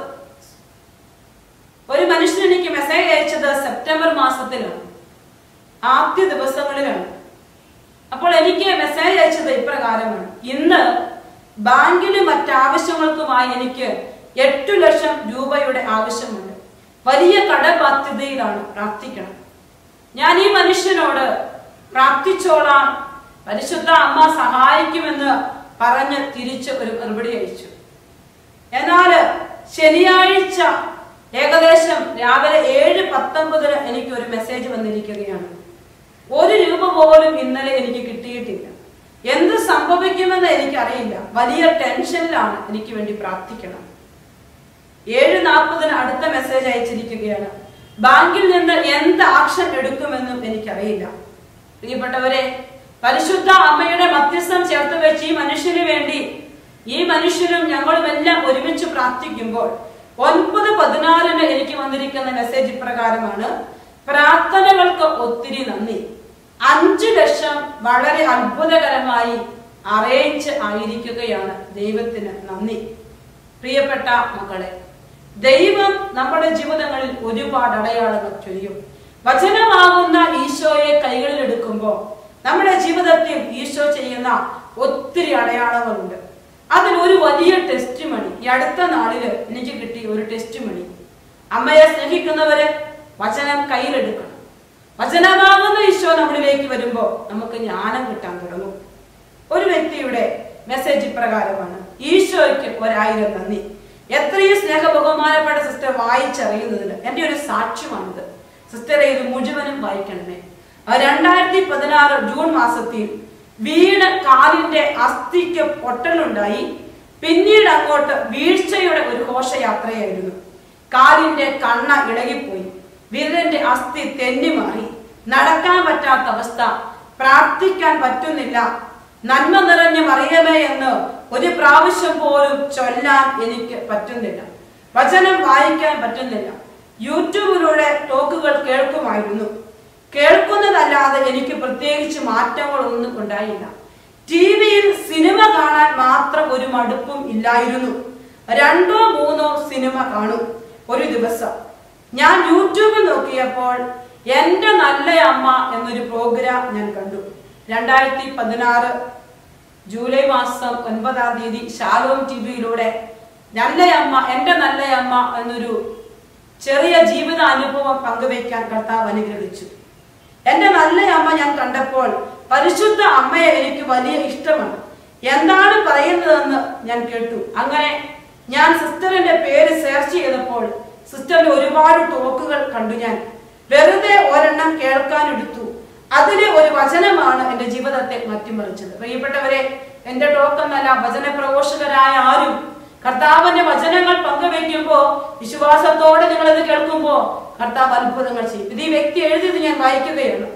ഒരു മനുഷ്യൻ എനിക്ക് മെസ്സേജ് അയച്ചത് സെപ്റ്റംബർ മാസത്തിലാണ് ആദ്യ ദിവസങ്ങളിലാണ് അപ്പോൾ എനിക്ക് മെസ്സേജ് അയച്ചത് ഇപ്രകാരമാണ് ഇന്ന് ബാങ്കിലും മറ്റാവശ്യങ്ങൾക്കുമായി എനിക്ക് എട്ടു ലക്ഷം രൂപയുടെ ആവശ്യമുണ്ട് വലിയ കടബാധ്യതയിലാണ് പ്രാർത്ഥിക്കണം ഞാൻ ഈ മനുഷ്യനോട് പ്രാർത്ഥിച്ചോളാം പരിശുദ്ധ അമ്മ സഹായിക്കുമെന്ന് പറഞ്ഞ് തിരിച്ച് ഒരു മറുപടി അയച്ചു എന്നാൽ ശനിയാഴ്ച ഏകദേശം രാവിലെ ഏഴ് പത്തൊമ്പതിന് എനിക്ക് ഒരു മെസ്സേജ് വന്നിരിക്കുകയാണ് ഒരു രൂപ പോലും ഇന്നലെ എനിക്ക് കിട്ടിയിട്ടില്ല എന്ത് സംഭവിക്കുമെന്ന് എനിക്കറിയില്ല വലിയ ടെൻഷനിലാണ് എനിക്ക് വേണ്ടി പ്രാർത്ഥിക്കണം ഏഴ് നാൽപ്പതിന് അടുത്ത മെസ്സേജ് അയച്ചിരിക്കുകയാണ് ബാങ്കിൽ നിന്ന് എന്ത് ആക്ഷൻ എടുക്കുമെന്നും എനിക്കറിയില്ല പ്രിയപ്പെട്ടവരെ പരിശുദ്ധ അമ്മയുടെ മധ്യസ്ഥം ചേർത്ത് വെച്ച് ഈ മനുഷ്യന് വേണ്ടി ഈ മനുഷ്യരും ഞങ്ങളും എല്ലാം ഒരുമിച്ച് പ്രാർത്ഥിക്കുമ്പോൾ ഒൻപത് പതിനാറിന് എനിക്ക് വന്നിരിക്കുന്ന മെസ്സേജ് ഇപ്രകാരമാണ് പ്രാർത്ഥനകൾക്ക് ഒത്തിരി നന്ദി അഞ്ചു ലക്ഷം വളരെ അത്ഭുതകരമായി അറേഞ്ച് ആയിരിക്കുകയാണ് ദൈവത്തിന് നന്ദി പ്രിയപ്പെട്ട മക്കളെ ദൈവം നമ്മുടെ ജീവിതങ്ങളിൽ ഒരുപാട് അടയാളങ്ങൾ ചൊരിയും വചനമാകുന്ന ഈശോയെ കൈകളിൽ എടുക്കുമ്പോൾ നമ്മുടെ ജീവിതത്തിൽ ഈശോ ചെയ്യുന്ന ഒത്തിരി അടയാളങ്ങളുണ്ട് അതിൽ ഒരു വലിയ ടെസ്റ്റ് മണി ഈ അടുത്ത നാളില് എനിക്ക് കിട്ടിയ ഒരു ടെസ്റ്റ് മണി അമ്മയെ സ്നേഹിക്കുന്നവര് വചനം കയ്യിലെടുക്കണം വചനമാകുന്ന ഈശോ നമ്മളിലേക്ക് വരുമ്പോൾ നമുക്ക് ജ്ഞാനം കിട്ടാൻ തുടങ്ങും ഒരു വ്യക്തിയുടെ മെസ്സേജ് ഇപ്രകാരമാണ് ഈശോയ്ക്ക് ഒരായിരം നന്ദി എത്രയും സ്നേഹ ബഹുമാനപ്പെട്ട സിസ്റ്റർ വായിച്ചറിയുന്നതിന് എന്റെ ഒരു സാക്ഷ്യമാണിത് സിസ്റ്ററെ ഇത് മുഴുവനും വായിക്കണമേ രണ്ടായിരത്തി പതിനാറ് ജൂൺ മാസത്തിൽ വീണ് കാലിന്റെ അസ്ഥിക്ക് പൊട്ടലുണ്ടായി പിന്നീട് അങ്ങോട്ട് വീഴ്ചയുടെ ഒരു ഘോഷയാത്രയായിരുന്നു കാലിന്റെ കണ്ണ ഇളകിപ്പോയി വിരലിന്റെ അസ്ഥി തെന്നിമാറി നടക്കാൻ പറ്റാത്ത അവസ്ഥ പ്രാർത്ഥിക്കാൻ പറ്റുന്നില്ല നന്മ നിറഞ്ഞ മറിയമേ എന്ന് ഒരു പ്രാവശ്യം പോലും ചൊല്ലാൻ എനിക്ക് പറ്റുന്നില്ല വചനം വായിക്കാൻ പറ്റുന്നില്ല യൂട്യൂബിലൂടെ ടോക്കുകൾ കേൾക്കുമായിരുന്നു കേൾക്കുന്നതല്ലാതെ എനിക്ക് പ്രത്യേകിച്ച് മാറ്റങ്ങളൊന്നും ഉണ്ടായില്ല ടി വിയിൽ സിനിമ കാണാൻ മാത്രം ഒരു മടുപ്പും ഇല്ലായിരുന്നു രണ്ടോ മൂന്നോ സിനിമ കാണും ഒരു ദിവസം ഞാൻ യൂട്യൂബിൽ നോക്കിയപ്പോൾ എന്റെ നല്ല അമ്മ എന്നൊരു പ്രോഗ്രാം ഞാൻ കണ്ടു രണ്ടായിരത്തി പതിനാറ് ജൂലൈ മാസം ഒൻപതാം തീയതി ഷാലോം ടി വിയിലൂടെ നല്ലയമ്മ എന്റെ നല്ലയമ്മ എന്നൊരു ചെറിയ ജീവിത അനുഭവം പങ്കുവയ്ക്കാൻ കർത്താവ് അനുഗ്രഹിച്ചു എന്റെ നല്ല അമ്മ ഞാൻ കണ്ടപ്പോൾ പരിശുദ്ധ അമ്മയെ എനിക്ക് വലിയ ഇഷ്ടമാണ് എന്താണ് പറയുന്നതെന്ന് ഞാൻ കേട്ടു അങ്ങനെ ഞാൻ സിസ്റ്ററിന്റെ പേര് സെർച്ച് ചെയ്തപ്പോൾ സിസ്റ്ററിന്റെ ഒരുപാട് ടോക്കുകൾ കണ്ടു ഞാൻ വെറുതെ ഒരെണ്ണം കേൾക്കാൻ എടുത്തു അതിലെ ഒരു വചനമാണ് എന്റെ ജീവിതത്തെ മാറ്റിമറിച്ചത് പ്രിയപ്പെട്ടവരെ എന്റെ ടോക്കെന്നല്ല വചന പ്രഘോഷകരായ ആരും കർത്താവിന്റെ വചനങ്ങൾ പങ്കുവെക്കുമ്പോ വിശ്വാസത്തോടെ നിങ്ങൾ ഇത് കേൾക്കുമ്പോ കർത്താവ് അത്ഭുതങ്ങൾ ചെയ്യും ഇത് ഈ വ്യക്തി എഴുതിയത് ഞാൻ വായിക്കുകയാണ്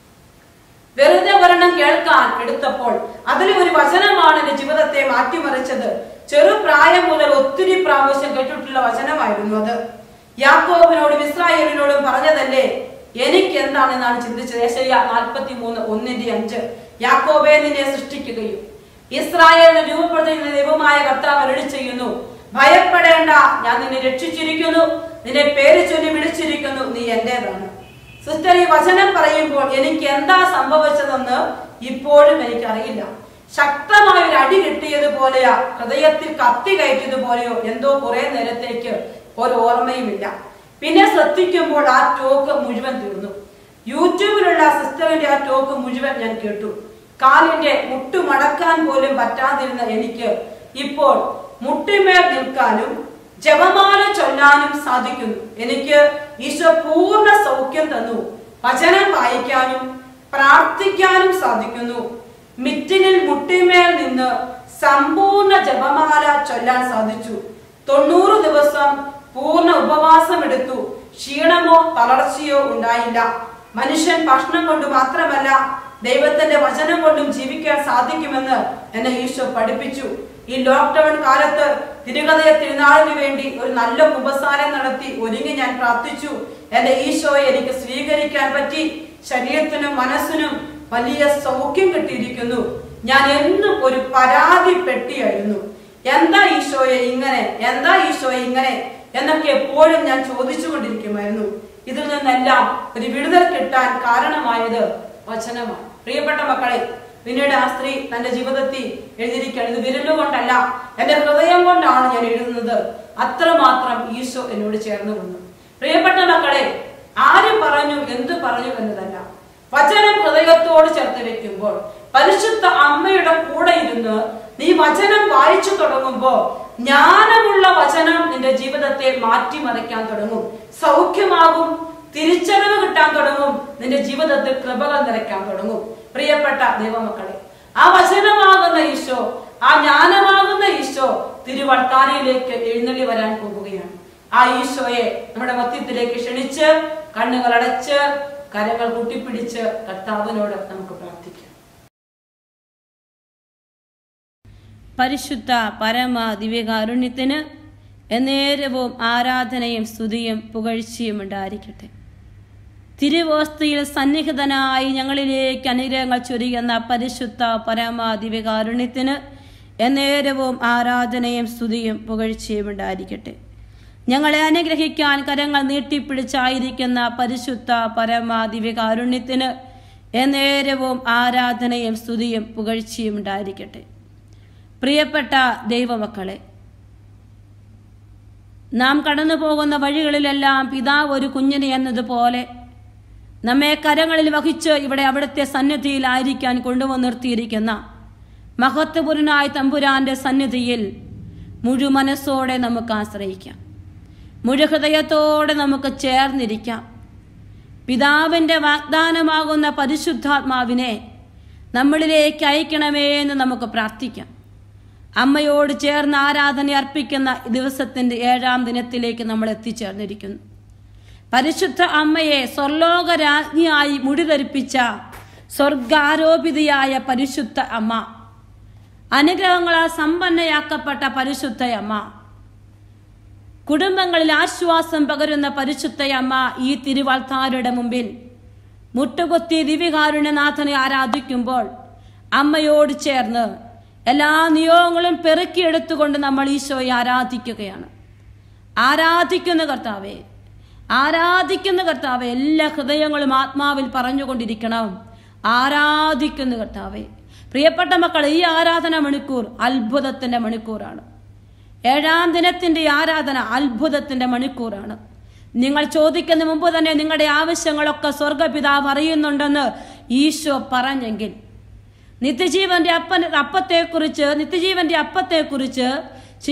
വെറുതെ ഒരെണ്ണം കേൾക്കാൻ എടുത്തപ്പോൾ അതിലെ ഒരു വചനമാണ് എന്റെ ജീവിതത്തെ മാറ്റിമറിച്ചത് ചെറുപ്രായം മുതൽ ഒത്തിരി പ്രാവശ്യം കേട്ടിട്ടുള്ള വചനമായിരുന്നു അത് യാക്കോബിനോടും ഇസ്രായേലിനോടും പറഞ്ഞതല്ലേ എനിക്ക് എന്താണെന്നാണ് ചിന്തിച്ചത് ഏശയ്യ നാൽപ്പത്തി മൂന്ന് ഒന്നിന്റെ അഞ്ച് യാക്കോബെ നിന്നെ സൃഷ്ടിക്കുകയും ഇസ്രായേലിനെ രൂപപ്പെടുത്തുന്ന ദൈവമായ കർത്താവ് അരുളി ചെയ്യുന്നു ഭയപ്പെടേണ്ട ഞാൻ നിന്നെ രക്ഷിച്ചിരിക്കുന്നു നിന്നെ പേര് ചൊല്ലി വിളിച്ചിരിക്കുന്നു നീ എന്റേതാണ് സിസ്റ്റർ ഈ വചനം പറയുമ്പോൾ എനിക്ക് എന്താ സംഭവിച്ചതെന്ന് ഇപ്പോഴും എനിക്കറിയില്ല ശക്തമായ ഒരു അടി കിട്ടിയതുപോലെയോ ഹൃദയത്തിൽ കത്തി കയറ്റിയതുപോലെയോ എന്തോ കുറെ നേരത്തേക്ക് ഒരു ഓർമ്മയുമില്ല പിന്നെ ശ്രദ്ധിക്കുമ്പോൾ ആ ടോക്ക് മുഴുവൻ തീർന്നു യൂട്യൂബിലുള്ള സിസ്റ്ററിന്റെ ആ ടോക്ക് മുഴുവൻ ഞാൻ കേട്ടു കാലിന്റെ മുട്ടു മടക്കാൻ പോലും പറ്റാതിരുന്ന എനിക്ക് ഇപ്പോൾ മുട്ടിമേൽ നിൽക്കാനും ജപമാല ചൊല്ലാനും സാധിക്കുന്നു എനിക്ക് ഈശോ പൂർണ്ണ സൗഖ്യം തന്നു വചനം വായിക്കാനും പ്രാർത്ഥിക്കാനും സാധിക്കുന്നു മിറ്റിനിൽ മുട്ടിമേൽ നിന്ന് സമ്പൂർണ്ണ ജപമാല ചൊല്ലാൻ സാധിച്ചു തൊണ്ണൂറ് ദിവസം പൂർണ്ണ ഉപവാസം എടുത്തു ക്ഷീണമോ തളർച്ചയോ ഉണ്ടായില്ല മനുഷ്യൻ ഭക്ഷണം കൊണ്ട് മാത്രമല്ല ദൈവത്തിന്റെ വചനം കൊണ്ടും ജീവിക്കാൻ സാധിക്കുമെന്ന് എന്നെ ഈശോ പഠിപ്പിച്ചു ഈ ലോക്ക്ഡൌൺ കാലത്ത് തിരുകഥയ തിരുനാളിന് വേണ്ടി ഒരു നല്ല കുമ്പസാരം നടത്തി ഒരുങ്ങി ഞാൻ പ്രാർത്ഥിച്ചു എന്റെ ഈശോയെ എനിക്ക് സ്വീകരിക്കാൻ പറ്റി ശരീരത്തിനും മനസ്സിനും വലിയ സൗഖ്യം കിട്ടിയിരിക്കുന്നു ഞാൻ എന്നും ഒരു പരാതി പെട്ടിയായിരുന്നു എന്താ ഈശോയെ ഇങ്ങനെ എന്താ ഈശോയെ ഇങ്ങനെ എന്നൊക്കെ എപ്പോഴും ഞാൻ ചോദിച്ചുകൊണ്ടിരിക്കുമായിരുന്നു ഇതിൽ നിന്നെല്ലാം ഒരു വിടുതൽ കിട്ടാൻ കാരണമായത് വചനമാണ് പ്രിയപ്പെട്ട മക്കളെ പിന്നീട് ആ സ്ത്രീ തന്റെ ജീവിതത്തിൽ എഴുതിയിരിക്കുകയാണ് ഇത് വിരലുകൊണ്ടല്ല എന്റെ ഹൃദയം കൊണ്ടാണ് ഞാൻ എഴുതുന്നത് അത്രമാത്രം ഈശോ എന്നോട് ചേർന്ന് വന്നു പ്രിയപ്പെട്ട മക്കളെ ആര് പറഞ്ഞു എന്ത് പറഞ്ഞു എന്നതല്ല വചനം ഹൃദയത്തോട് ചേർത്ത് വെക്കുമ്പോൾ പരിശുദ്ധ അമ്മയുടെ കൂടെ ഇരുന്ന് നീ വചനം വായിച്ചു തുടങ്ങുമ്പോ ജ്ഞാനമുള്ള വചനം നിന്റെ ജീവിതത്തെ മാറ്റിമറിക്കാൻ തുടങ്ങും സൗഖ്യമാകും തിരിച്ചറിവ് കിട്ടാൻ തുടങ്ങും നിന്റെ ജീവിതത്തിൽ കൃപകൾ നിറയ്ക്കാൻ തുടങ്ങും പ്രിയപ്പെട്ട ദൈവമക്കളെ ആ വചനമാകുന്ന ഈശോ ആ ജ്ഞാനമാകുന്ന ഈശോ തിരുവട്ടാരയിലേക്ക് എഴുന്നള്ളി വരാൻ പോകുകയാണ് ആ ഈശോയെ നമ്മുടെ മധ്യത്തിലേക്ക് ക്ഷണിച്ച് കണ്ണുകൾ അടച്ച് കരങ്ങൾ കൂട്ടിപ്പിടിച്ച് കർത്താവിനോട് നമുക്ക് പ്രാർത്ഥിക്കാം പരിശുദ്ധ പരമ ദിവ്യകാരുണ്യത്തിന് എന്നേരവും ആരാധനയും സ്തുതിയും പുകഴ്ചയും ഉണ്ടായിരിക്കട്ടെ തിരുവോസ്തിയിൽ സന്നിഹിതനായി ഞങ്ങളിലേക്ക് അനുഗ്രഹങ്ങൾ ചൊരിയുന്ന പരിശുദ്ധ പരമ ദിവ്യകാരുണ്യത്തിന് എന്നേരവും ആരാധനയും സ്തുതിയും പുകഴ്ചയും ഉണ്ടായിരിക്കട്ടെ ഞങ്ങളെ അനുഗ്രഹിക്കാൻ കരങ്ങൾ നീട്ടിപ്പിടിച്ചായിരിക്കുന്ന പരിശുദ്ധ പരമ ദിവ്യകാരുണ്യത്തിന് എന്നേരവും ആരാധനയും സ്തുതിയും പുകഴ്ചയും ഉണ്ടായിരിക്കട്ടെ പ്രിയപ്പെട്ട ദൈവമക്കളെ നാം കടന്നു പോകുന്ന വഴികളിലെല്ലാം പിതാവ് ഒരു കുഞ്ഞിനെ എന്നതുപോലെ നമ്മെ കരങ്ങളിൽ വഹിച്ച് ഇവിടെ അവിടുത്തെ സന്നിധിയിലായിരിക്കാൻ കൊണ്ടുവന്ന് നിർത്തിയിരിക്കുന്ന മഹത്വപുരനായ തമ്പുരാന്റെ സന്നിധിയിൽ മുഴുമനസ്സോടെ നമുക്ക് ആശ്രയിക്കാം മുഴുഹൃദയത്തോടെ നമുക്ക് ചേർന്നിരിക്കാം പിതാവിൻ്റെ വാഗ്ദാനമാകുന്ന പരിശുദ്ധാത്മാവിനെ നമ്മളിലേക്ക് അയക്കണമേ എന്ന് നമുക്ക് പ്രാർത്ഥിക്കാം അമ്മയോട് ചേർന്ന് ആരാധന അർപ്പിക്കുന്ന ദിവസത്തിന്റെ ഏഴാം ദിനത്തിലേക്ക് നമ്മൾ എത്തിച്ചേർന്നിരിക്കുന്നു പരിശുദ്ധ അമ്മയെ സ്വർലോക രാജ്ഞിയായി മുടിധരിപ്പിച്ച സ്വർഗാരോപിതയായ പരിശുദ്ധ അമ്മ അനുഗ്രഹങ്ങളാൽ സമ്പന്നയാക്കപ്പെട്ട പരിശുദ്ധ അമ്മ കുടുംബങ്ങളിൽ ആശ്വാസം പകരുന്ന പരിശുദ്ധയമ്മ ഈ തിരുവാൾത്താരുടെ മുമ്പിൽ മുട്ടുകുത്തി ദിവ്യകാരുണ്യനാഥനെ ആരാധിക്കുമ്പോൾ അമ്മയോട് ചേർന്ന് എല്ലാ നിയോഗങ്ങളും പെറുക്കിയെടുത്തുകൊണ്ട് നമ്മൾ ഈശോയെ ആരാധിക്കുകയാണ് ആരാധിക്കുന്ന കർത്താവെ ആരാധിക്കുന്ന കർത്താവെ എല്ലാ ഹൃദയങ്ങളും ആത്മാവിൽ പറഞ്ഞുകൊണ്ടിരിക്കണം ആരാധിക്കുന്ന കർത്താവെ പ്രിയപ്പെട്ട മക്കൾ ഈ ആരാധന മണിക്കൂർ അത്ഭുതത്തിന്റെ മണിക്കൂറാണ് ഏഴാം ദിനത്തിന്റെ ആരാധന അത്ഭുതത്തിന്റെ മണിക്കൂറാണ് നിങ്ങൾ ചോദിക്കുന്ന മുമ്പ് തന്നെ നിങ്ങളുടെ ആവശ്യങ്ങളൊക്കെ സ്വർഗപിതാവ് അറിയുന്നുണ്ടെന്ന് ഈശോ പറഞ്ഞെങ്കിൽ നിത്യജീവന്റെ അപ്പൻ അപ്പത്തെക്കുറിച്ച് നിത്യജീവന്റെ അപ്പത്തെക്കുറിച്ച്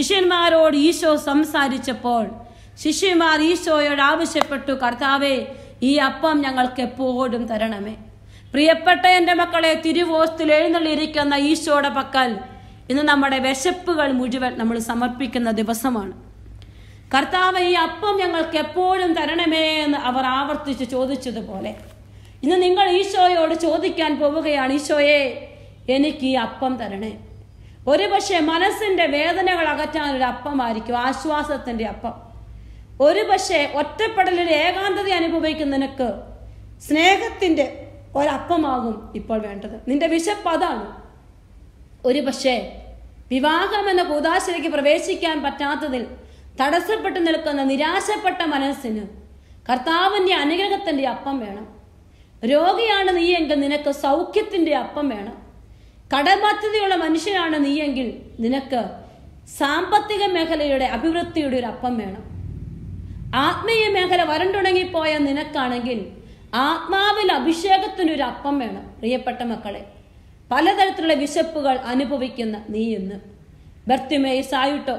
ശിഷ്യന്മാരോട് ഈശോ സംസാരിച്ചപ്പോൾ ശിഷ്യന്മാർ ഈശോയോട് ആവശ്യപ്പെട്ടു കർത്താവെ ഈ അപ്പം ഞങ്ങൾക്ക് എപ്പോഴും തരണമേ പ്രിയപ്പെട്ട എൻ്റെ മക്കളെ തിരുവോസ്തിൽ എഴുന്നള്ളിയിരിക്കുന്ന ഈശോയുടെ പക്കൽ ഇന്ന് നമ്മുടെ വിശപ്പുകൾ മുഴുവൻ നമ്മൾ സമർപ്പിക്കുന്ന ദിവസമാണ് കർത്താവ് ഈ അപ്പം ഞങ്ങൾക്ക് എപ്പോഴും തരണമേ എന്ന് അവർ ആവർത്തിച്ച് ചോദിച്ചതുപോലെ ഇന്ന് നിങ്ങൾ ഈശോയോട് ചോദിക്കാൻ പോവുകയാണ് ഈശോയെ എനിക്ക് ഈ അപ്പം തരണേ ഒരു പക്ഷേ മനസ്സിന്റെ വേദനകൾ അകറ്റാൻ ഒരു അപ്പമായിരിക്കും ആശ്വാസത്തിന്റെ അപ്പം ഒരു പക്ഷേ ഒറ്റപ്പെടലിൽ ഏകാന്തത അനുഭവിക്കുന്ന നിനക്ക് സ്നേഹത്തിന്റെ ഒരപ്പമാകും ഇപ്പോൾ വേണ്ടത് നിന്റെ വിശപ്പ് അതാണ് ഒരു പക്ഷേ വിവാഹം എന്ന കൂതാശയിലേക്ക് പ്രവേശിക്കാൻ പറ്റാത്തതിൽ തടസ്സപ്പെട്ടു നിൽക്കുന്ന നിരാശപ്പെട്ട മനസ്സിന് കർത്താവിന്റെ അനുഗ്രഹത്തിന്റെ അപ്പം വേണം രോഗിയാണ് നീയെങ്കിൽ നിനക്ക് സൗഖ്യത്തിന്റെ അപ്പം വേണം കടബാധ്യതയുള്ള മനുഷ്യനാണ് നീയെങ്കിൽ നിനക്ക് സാമ്പത്തിക മേഖലയുടെ അഭിവൃദ്ധിയുടെ ഒരു അപ്പം വേണം ആത്മീയ മേഖല വരണ്ടുണങ്ങിപ്പോയ നിനക്കാണെങ്കിൽ ആത്മാവിൽ അഭിഷേകത്തിനൊരു അപ്പം വേണം പ്രിയപ്പെട്ട മക്കളെ പലതരത്തിലുള്ള വിശപ്പുകൾ അനുഭവിക്കുന്ന നീ ഇന്ന് ബർത്തിമേസ് ആയിട്ടോ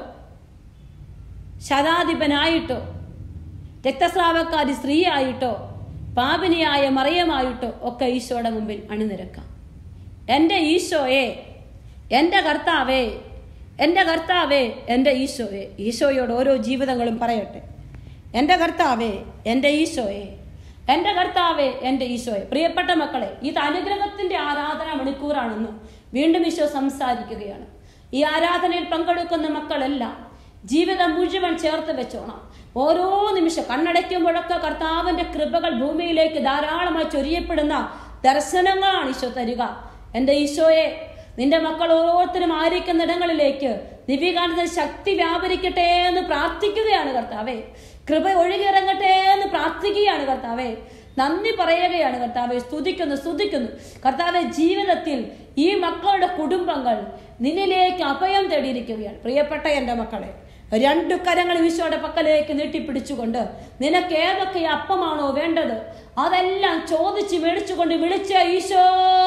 ശതാധിപനായിട്ടോ രക്തസ്രാവക്കാരി സ്ത്രീയായിട്ടോ പാപിനിയായ മറിയമായിട്ടോ ഒക്കെ ഈശോയുടെ മുമ്പിൽ അണിനിരക്കാം എൻ്റെ ഈശോയെ എൻ്റെ കർത്താവേ എൻ്റെ കർത്താവേ എൻ്റെ ഈശോയെ ഈശോയോട് ഓരോ ജീവിതങ്ങളും പറയട്ടെ എൻ്റെ കർത്താവേ എൻ്റെ ഈശോയെ എൻ്റെ കർത്താവേ എൻ്റെ ഈശോയെ പ്രിയപ്പെട്ട മക്കളെ ഇത് അനുഗ്രഹത്തിന്റെ ആരാധന മണിക്കൂറാണെന്ന് വീണ്ടും ഈശോ സംസാരിക്കുകയാണ് ഈ ആരാധനയിൽ പങ്കെടുക്കുന്ന മക്കളെല്ലാം ജീവിതം മുഴുവൻ ചേർത്ത് വെച്ചോണം ഓരോ നിമിഷം കണ്ണടയ്ക്കുമ്പോഴൊക്കെ കർത്താവിന്റെ കൃപകൾ ഭൂമിയിലേക്ക് ധാരാളമായി ചൊരിയപ്പെടുന്ന ദർശനങ്ങളാണ് ഈശോ തരിക എൻ്റെ ഈശോയെ നിന്റെ മക്കൾ ഓരോരുത്തരും ആയിരിക്കുന്ന ഇടങ്ങളിലേക്ക് ദിവ്യകാന്ത ശക്തി വ്യാപരിക്കട്ടെ എന്ന് പ്രാർത്ഥിക്കുകയാണ് കർത്താവേ കൃപ ഒഴുകിയിറങ്ങട്ടെ എന്ന് പ്രാർത്ഥിക്കുകയാണ് കർത്താവേ നന്ദി പറയുകയാണ് കർത്താവെ സ്തുതിക്കുന്നു സ്തുതിക്കുന്നു കർത്താവെ ജീവിതത്തിൽ ഈ മക്കളുടെ കുടുംബങ്ങൾ നിന്നിലേക്ക് അഭയം തേടിയിരിക്കുകയാണ് പ്രിയപ്പെട്ട എൻ്റെ മക്കളെ രണ്ടു കരങ്ങൾ ഈശോയുടെ പക്കലേക്ക് നീട്ടിപ്പിടിച്ചുകൊണ്ട് നിനക്ക് ഏതൊക്കെ അപ്പമാണോ വേണ്ടത് അതെല്ലാം ചോദിച്ച് മേടിച്ചുകൊണ്ട് വിളിച്ച ഈശോ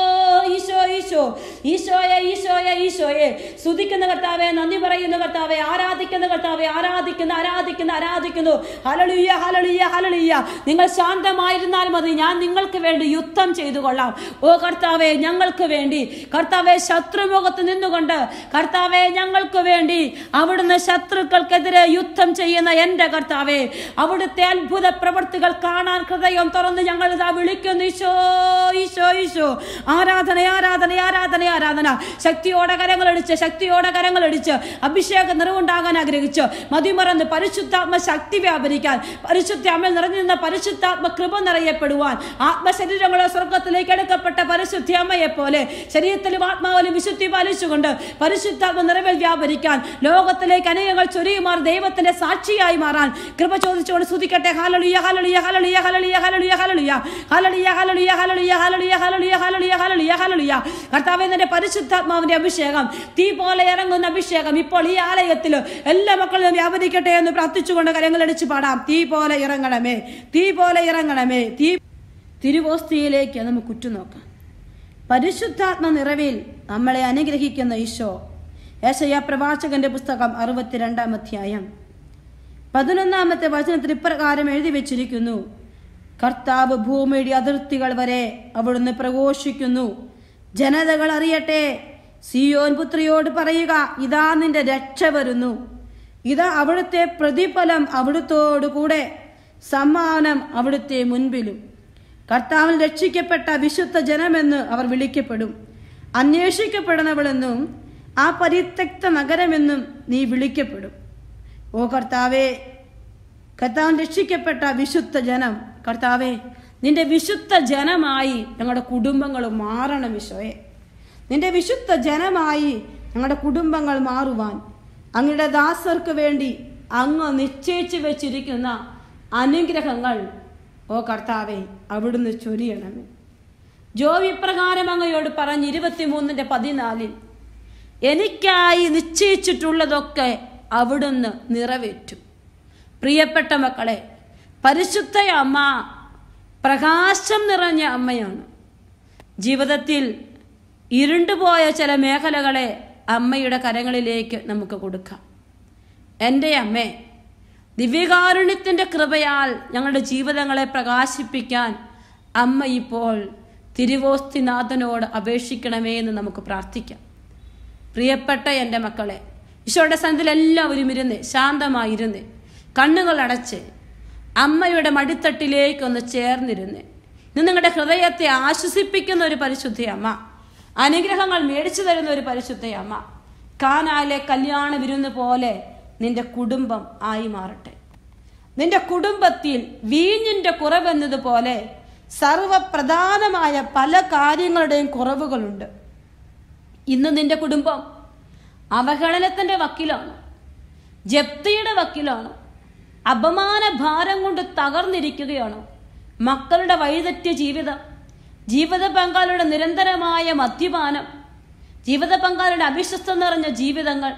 ഈശോ ഈശോ ഈശോയെ ഈശോയെ ഈശോയെ സ്തുതിക്കുന്ന കർത്താവെ നന്ദി പറയുന്ന കർത്താവെ ആരാധിക്കുന്ന കർത്താവെ ആരാധിക്കുന്ന ആരാധിക്കുന്ന ആരാധിക്കുന്നു ഹലളിയ ഹലളിയ ഹലളിയ നിങ്ങൾ ശാന്തമായിരുന്നാൽ മതി ഞാൻ നിങ്ങൾക്ക് വേണ്ടി യുദ്ധം ചെയ്തു കൊള്ളാം ഓ കർത്താവെ ഞങ്ങൾക്ക് വേണ്ടി കർത്താവെ ശത്രുമുഖത്ത് നിന്നുകൊണ്ട് കർത്താവെ ഞങ്ങൾക്ക് വേണ്ടി അവിടുന്ന് ശത്രുക്കൾക്കെതിരെ യുദ്ധം ചെയ്യുന്ന എൻ്റെ കർത്താവെ അവിടുത്തെ അത്ഭുത പ്രവൃത്തികൾ കാണാൻ ഹൃദയം തുറന്ന് ഞങ്ങൾ ഇതാ വിളിക്കുന്നു ഈശോ ഈശോ ഈശോ ആരാധന ആരാധന ആരാധന ആരാധന ശക്തിയോടെ കരങ്ങളടിച്ച് ശക്തിയോടെ കരങ്ങളടിച്ച് അഭിഷേക നിറവുണ്ടാകാൻ ആഗ്രഹിച്ച് മതിമറന്ന് പരിശുദ്ധാത്മ ശക്തി വ്യാപരിക്കാൻ പരിശുദ്ധ അമ്മ നിറഞ്ഞു നിന്ന പരിശുദ്ധാത്മ കൃപ നിറയപ്പെടുവാൻ ആത്മശരീരങ്ങളെ സ്വർഗത്തിലേക്ക് എടുക്കപ്പെട്ട പരിശുദ്ധ അമ്മയെ പോലെ ശരീരത്തിലും ആത്മാവിലും വിശുദ്ധി പാലിച്ചുകൊണ്ട് പരിശുദ്ധാത്മ നിറവിൽ വ്യാപരിക്കാൻ ലോകത്തിലേക്ക് അനേകങ്ങൾ ചൊരിയുമാർ ദൈവത്തിന്റെ സാക്ഷിയായി മാറാൻ കൃപ ചോദിച്ചുകൊണ്ട് സ്തുതിക്കട്ടെ ഹാലളിയ ഹാലളിയ ഹാലളിയ ഹാലളിയ ഹാലളിയ ഹാലളിയ ഹാലളിയ ഹാലളിയ ഹാലളിയ ഹാലളിയ ഹാലളിയ ഹാലളിയ ഹാലളിയ ഹാലളിയ കർത്താവേ നിന്റെ പരിശുദ്ധാത്മാവിന്റെ അഭിഷേകം തീ പോലെ ഇറങ്ങുന്ന അഭിഷേകം ഇപ്പോൾ ഈ ആലയത്തിൽ എല്ലാ മക്കളും വ്യാപരിക്കട്ടെ എന്ന് പ്രാർത്ഥിച്ചുകൊണ്ട് കരങ്ങളടിച്ച് പാടാം തീ പോലെ ഇറങ്ങണമേ തീ പോലെ ഇറങ്ങണമേ തീ തിരുവോസ്തിയിലേക്ക് നമുക്ക് ഉറ്റുനോക്കാം പരിശുദ്ധാത്മ നിറവിൽ നമ്മളെ അനുഗ്രഹിക്കുന്ന ഈശോ ഏശയ പ്രവാചകന്റെ പുസ്തകം അറുപത്തിരണ്ടാം അധ്യായം പതിനൊന്നാമത്തെ വചനത്തിൽ ഇപ്രകാരം എഴുതി വെച്ചിരിക്കുന്നു കർത്താവ് ഭൂമിയുടെ അതിർത്തികൾ വരെ അവിടുന്ന് പ്രഘോഷിക്കുന്നു ജനതകൾ അറിയട്ടെ സിയോൻ പുത്രിയോട് പറയുക ഇതാ നിന്റെ രക്ഷ വരുന്നു ഇതാ അവിടുത്തെ പ്രതിഫലം അവിടുത്തോടു കൂടെ സമ്മാനം അവിടുത്തെ മുൻപിലും കർത്താവിൽ രക്ഷിക്കപ്പെട്ട വിശുദ്ധ ജനമെന്ന് അവർ വിളിക്കപ്പെടും അന്വേഷിക്കപ്പെടുന്നവളെന്നും ആ പരിത്യക്ത നഗരമെന്നും നീ വിളിക്കപ്പെടും ഓ കർത്താവേ കർത്താവ് രക്ഷിക്കപ്പെട്ട വിശുദ്ധ ജനം കർത്താവേ നിന്റെ വിശുദ്ധ ജനമായി ഞങ്ങളുടെ കുടുംബങ്ങൾ മാറണം ഈശോയെ നിന്റെ വിശുദ്ധ ജനമായി ഞങ്ങളുടെ കുടുംബങ്ങൾ മാറുവാൻ അങ്ങയുടെ ദാസർക്ക് വേണ്ടി അങ്ങ് നിശ്ചയിച്ചു വെച്ചിരിക്കുന്ന അനുഗ്രഹങ്ങൾ ഓ കർത്താവെ അവിടുന്ന് ചൊരിയണമേ ജോബ് ഇപ്രകാരം അങ്ങയോട് പറഞ്ഞ് ഇരുപത്തിമൂന്നിന്റെ പതിനാലിൽ എനിക്കായി നിശ്ചയിച്ചിട്ടുള്ളതൊക്കെ അവിടുന്ന് നിറവേറ്റും പ്രിയപ്പെട്ട മക്കളെ പരിശുദ്ധ അമ്മ പ്രകാശം നിറഞ്ഞ അമ്മയാണ് ജീവിതത്തിൽ ഇരുണ്ടുപോയ ചില മേഖലകളെ അമ്മയുടെ കരങ്ങളിലേക്ക് നമുക്ക് കൊടുക്കാം എൻ്റെ അമ്മേ ദിവ്യകാരുണ്യത്തിൻ്റെ കൃപയാൽ ഞങ്ങളുടെ ജീവിതങ്ങളെ പ്രകാശിപ്പിക്കാൻ അമ്മ ഇപ്പോൾ തിരുവോസ്തിനാഥനോട് അപേക്ഷിക്കണമേ എന്ന് നമുക്ക് പ്രാർത്ഥിക്കാം പ്രിയപ്പെട്ട എൻ്റെ മക്കളെ ഈശോയുടെ സന്നിധിയിൽ എല്ലാവരും ഇരുന്ന് ശാന്തമായിരുന്ന് കണ്ണുകൾ അടച്ച് അമ്മയുടെ മടിത്തട്ടിലേക്കൊന്ന് ചേർന്നിരുന്ന് ഇന്ന് നിങ്ങളുടെ ഹൃദയത്തെ ആശ്വസിപ്പിക്കുന്ന ഒരു പരിശുദ്ധ അമ്മ അനുഗ്രഹങ്ങൾ മേടിച്ചു തരുന്ന ഒരു പരിശുദ്ധ അമ്മ കാനാലെ കല്യാണ വിരുന്ന് പോലെ നിന്റെ കുടുംബം ആയി മാറട്ടെ നിന്റെ കുടുംബത്തിൽ വീഞ്ഞിന്റെ കുറവെന്നതുപോലെ സർവപ്രധാനമായ പല കാര്യങ്ങളുടെയും കുറവുകളുണ്ട് ഇന്ന് നിന്റെ കുടുംബം അവഹേളനത്തിന്റെ വക്കിലാണ് ജപ്തിയുടെ വക്കിലാണ് അപമാന ഭാരം കൊണ്ട് തകർന്നിരിക്കുകയാണ് മക്കളുടെ വഴിതെറ്റിയ ജീവിതം ജീവിത പങ്കാളിയുടെ നിരന്തരമായ മദ്യപാനം ജീവിത പങ്കാളിയുടെ അവിശ്വസ്ത നിറഞ്ഞ ജീവിതങ്ങൾ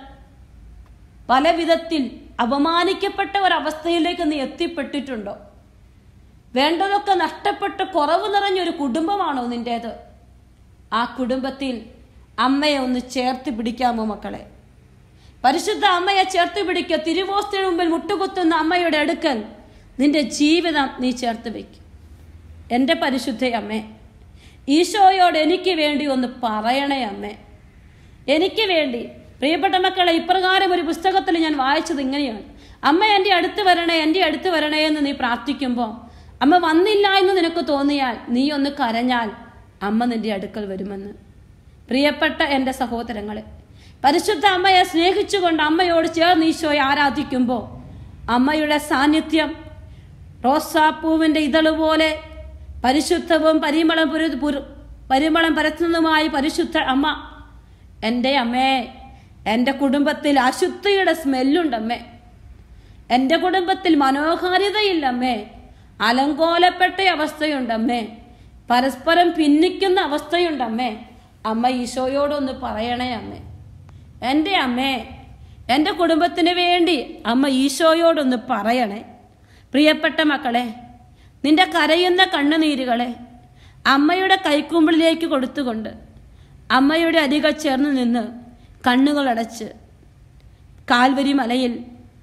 പല വിധത്തിൽ അപമാനിക്കപ്പെട്ട ഒരവസ്ഥയിലേക്ക് നീ എത്തിപ്പെട്ടിട്ടുണ്ടോ വേണ്ടതൊക്കെ നഷ്ടപ്പെട്ട് കുറവ് നിറഞ്ഞൊരു കുടുംബമാണോ നിന്റേത് ആ കുടുംബത്തിൽ അമ്മയെ ഒന്ന് ചേർത്ത് പിടിക്കാമോ മക്കളെ പരിശുദ്ധ അമ്മയെ ചേർത്ത് പിടിക്കുക തിരുവോസ്തിന് മുമ്പിൽ മുട്ടുകുത്തുന്ന അമ്മയുടെ അടുക്കൽ നിന്റെ ജീവിതം നീ ചേർത്ത് വയ്ക്കും എൻ്റെ പരിശുദ്ധ അമ്മേ ഈശോയോട് എനിക്ക് വേണ്ടി ഒന്ന് പറയണേ അമ്മേ എനിക്ക് വേണ്ടി പ്രിയപ്പെട്ട മക്കളെ ഇപ്രകാരം ഒരു പുസ്തകത്തിൽ ഞാൻ വായിച്ചത് ഇങ്ങനെയാണ് അമ്മ എൻ്റെ അടുത്ത് വരണേ എൻ്റെ അടുത്ത് വരണേ എന്ന് നീ പ്രാർത്ഥിക്കുമ്പോൾ അമ്മ വന്നില്ല എന്ന് നിനക്ക് തോന്നിയാൽ നീ ഒന്ന് കരഞ്ഞാൽ അമ്മ നിന്റെ അടുക്കൽ വരുമെന്ന് പ്രിയപ്പെട്ട എൻ്റെ സഹോദരങ്ങളെ പരിശുദ്ധ അമ്മയെ സ്നേഹിച്ചുകൊണ്ട് അമ്മയോട് ചേർന്ന് ഈശോയെ ആരാധിക്കുമ്പോൾ അമ്മയുടെ സാന്നിധ്യം റോസാപ്പൂവിൻ്റെ ഇതളുപോലെ പരിശുദ്ധവും പരിമളം പുരു പുരു- പരിമളം പരത്തുന്നതുമായി പരിശുദ്ധ അമ്മ എൻ്റെ അമ്മേ എൻ്റെ കുടുംബത്തിൽ അശുദ്ധിയുടെ സ്മെല്ലുണ്ടമ്മേ എൻ്റെ കുടുംബത്തിൽ മനോഹാരിതയില്ലമ്മേ അലങ്കോലപ്പെട്ട അവസ്ഥയുണ്ടമ്മേ പരസ്പരം ഭിന്നിക്കുന്ന അവസ്ഥയുണ്ടമ്മേ അമ്മ ഈശോയോടൊന്ന് പറയണേ അമ്മേ എൻ്റെ അമ്മേ എൻ്റെ കുടുംബത്തിന് വേണ്ടി അമ്മ ഈശോയോടൊന്ന് പറയണേ പ്രിയപ്പെട്ട മക്കളെ നിന്റെ കരയുന്ന കണ്ണുനീരുകളെ അമ്മയുടെ കൈക്കുമ്പിളിലേക്ക് കൊടുത്തുകൊണ്ട് അമ്മയുടെ അരികൾ ചേർന്ന് നിന്ന് കണ്ണുകളടച്ച് കാൽവരി മലയിൽ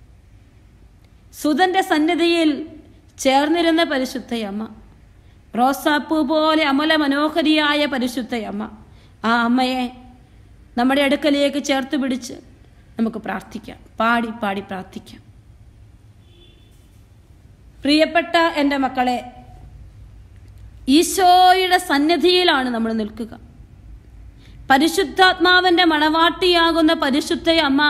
സുതന്റെ സന്നിധിയിൽ ചേർന്നിരുന്ന പരിശുദ്ധയമ്മ റോസാപ്പൂ പോലെ അമല മനോഹരിയായ പരിശുദ്ധയമ്മ ആ അമ്മയെ നമ്മുടെ അടുക്കലേക്ക് ചേർത്ത് പിടിച്ച് നമുക്ക് പ്രാർത്ഥിക്കാം പാടി പാടി പ്രാർത്ഥിക്കാം പ്രിയപ്പെട്ട എൻ്റെ മക്കളെ ഈശോയുടെ സന്നിധിയിലാണ് നമ്മൾ നിൽക്കുക പരിശുദ്ധാത്മാവിൻ്റെ മണവാട്ടിയാകുന്ന പരിശുദ്ധ അമ്മ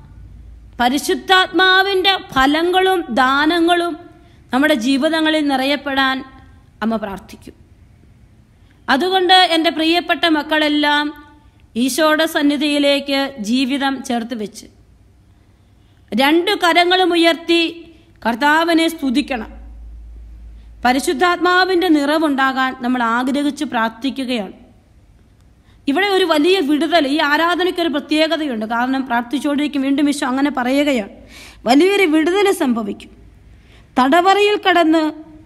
പരിശുദ്ധാത്മാവിൻ്റെ ഫലങ്ങളും ദാനങ്ങളും നമ്മുടെ ജീവിതങ്ങളിൽ നിറയപ്പെടാൻ അമ്മ പ്രാർത്ഥിക്കും അതുകൊണ്ട് എൻ്റെ പ്രിയപ്പെട്ട മക്കളെല്ലാം ഈശോയുടെ സന്നിധിയിലേക്ക് ജീവിതം ചേർത്ത് വെച്ച് രണ്ട് കരങ്ങളും ഉയർത്തി കർത്താവിനെ സ്തുതിക്കണം പരിശുദ്ധാത്മാവിൻ്റെ നിറവുണ്ടാകാൻ നമ്മൾ ആഗ്രഹിച്ച് പ്രാർത്ഥിക്കുകയാണ് ഇവിടെ ഒരു വലിയ വിടുതൽ ഈ ആരാധനയ്ക്ക് ഒരു പ്രത്യേകതയുണ്ട് കാരണം പ്രാർത്ഥിച്ചുകൊണ്ടിരിക്കും വീണ്ടും വിശ്വം അങ്ങനെ പറയുകയാണ് വലിയൊരു വിടുതൽ സംഭവിക്കും തടവറയിൽ കടന്ന്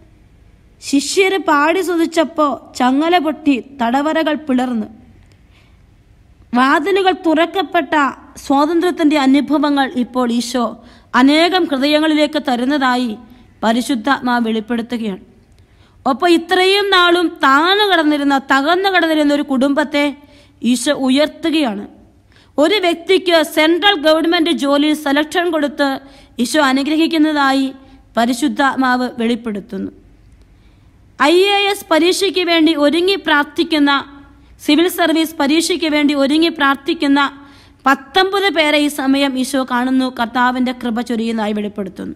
ശിഷ്യര് പാടി സുതിച്ചപ്പോൾ ചങ്ങല പൊട്ടി തടവറകൾ പിളർന്ന് വാതിലുകൾ തുറക്കപ്പെട്ട സ്വാതന്ത്ര്യത്തിൻ്റെ അനുഭവങ്ങൾ ഇപ്പോൾ ഈശോ അനേകം ഹൃദയങ്ങളിലേക്ക് തരുന്നതായി പരിശുദ്ധാത്മാ വെളിപ്പെടുത്തുകയാണ് ഒപ്പം ഇത്രയും നാളും താണു കടന്നിരുന്ന തകർന്നു കടന്നിരുന്ന ഒരു കുടുംബത്തെ ഈശോ ഉയർത്തുകയാണ് ഒരു വ്യക്തിക്ക് സെൻട്രൽ ഗവൺമെൻറ് ജോലിയിൽ സെലക്ഷൻ കൊടുത്ത് ഈശോ അനുഗ്രഹിക്കുന്നതായി പരിശുദ്ധാത്മാവ് വെളിപ്പെടുത്തുന്നു ഐ എ എസ് പരീക്ഷയ്ക്ക് വേണ്ടി ഒരുങ്ങി പ്രാർത്ഥിക്കുന്ന സിവിൽ സർവീസ് പരീക്ഷയ്ക്ക് വേണ്ടി ഒരുങ്ങി പ്രാർത്ഥിക്കുന്ന പത്തൊമ്പത് പേരെ ഈ സമയം ഈശോ കാണുന്നു കർത്താവിൻ്റെ കൃപ ചൊരിയുന്നതായി വെളിപ്പെടുത്തുന്നു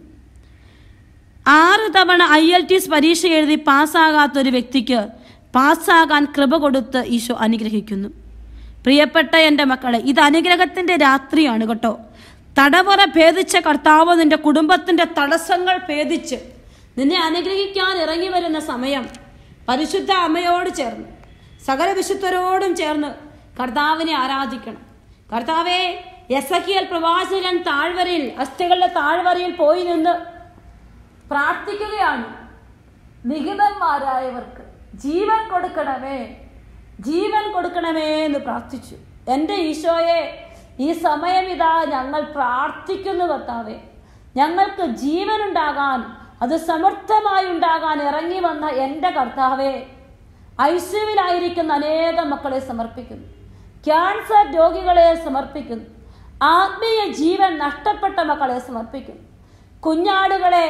ആറ് തവണ ഐ എൽ ടി എസ് പരീക്ഷ എഴുതി പാസ്സാകാത്ത ഒരു വ്യക്തിക്ക് പാസ്സാകാൻ കൃപ കൊടുത്ത് ഈശോ അനുഗ്രഹിക്കുന്നു പ്രിയപ്പെട്ട എൻ്റെ മക്കളെ ഇത് അനുഗ്രഹത്തിൻ്റെ രാത്രിയാണ് കേട്ടോ തടവറ ഭേദിച്ച കർത്താവ് നിന്റെ കുടുംബത്തിൻ്റെ തടസ്സങ്ങൾ ഭേദിച്ച് നിന്നെ അനുഗ്രഹിക്കാൻ ഇറങ്ങി വരുന്ന സമയം പരിശുദ്ധ അമ്മയോട് ചേർന്ന് സകല വിശുദ്ധരോടും ചേർന്ന് കർത്താവിനെ ആരാധിക്കണം കർത്താവെ എസക്കിയൽ പ്രവാചകൻ താഴ്വരയിൽ അസ്ഥികളുടെ താഴ്വരയിൽ പോയി നിന്ന് പ്രാർത്ഥിക്കുകയാണ് നിഹിതന്മാരായവർക്ക് ജീവൻ കൊടുക്കണമേ ജീവൻ കൊടുക്കണമേ എന്ന് പ്രാർത്ഥിച്ചു എൻ്റെ ഈശോയെ ഈ സമയം ഇതാ ഞങ്ങൾ പ്രാർത്ഥിക്കുന്നു കർത്താവേ ഞങ്ങൾക്ക് ജീവനുണ്ടാകാൻ അത് സമർത്ഥമായി ഉണ്ടാകാൻ ഇറങ്ങി വന്ന എൻ്റെ കർത്താവെ ഐസിയുവിലായിരിക്കുന്ന അനേകം മക്കളെ സമർപ്പിക്കുന്നു ക്യാൻസർ രോഗികളെ സമർപ്പിക്കുന്നു ആത്മീയ ജീവൻ നഷ്ടപ്പെട്ട മക്കളെ സമർപ്പിക്കുന്നു കുഞ്ഞാടുകളെ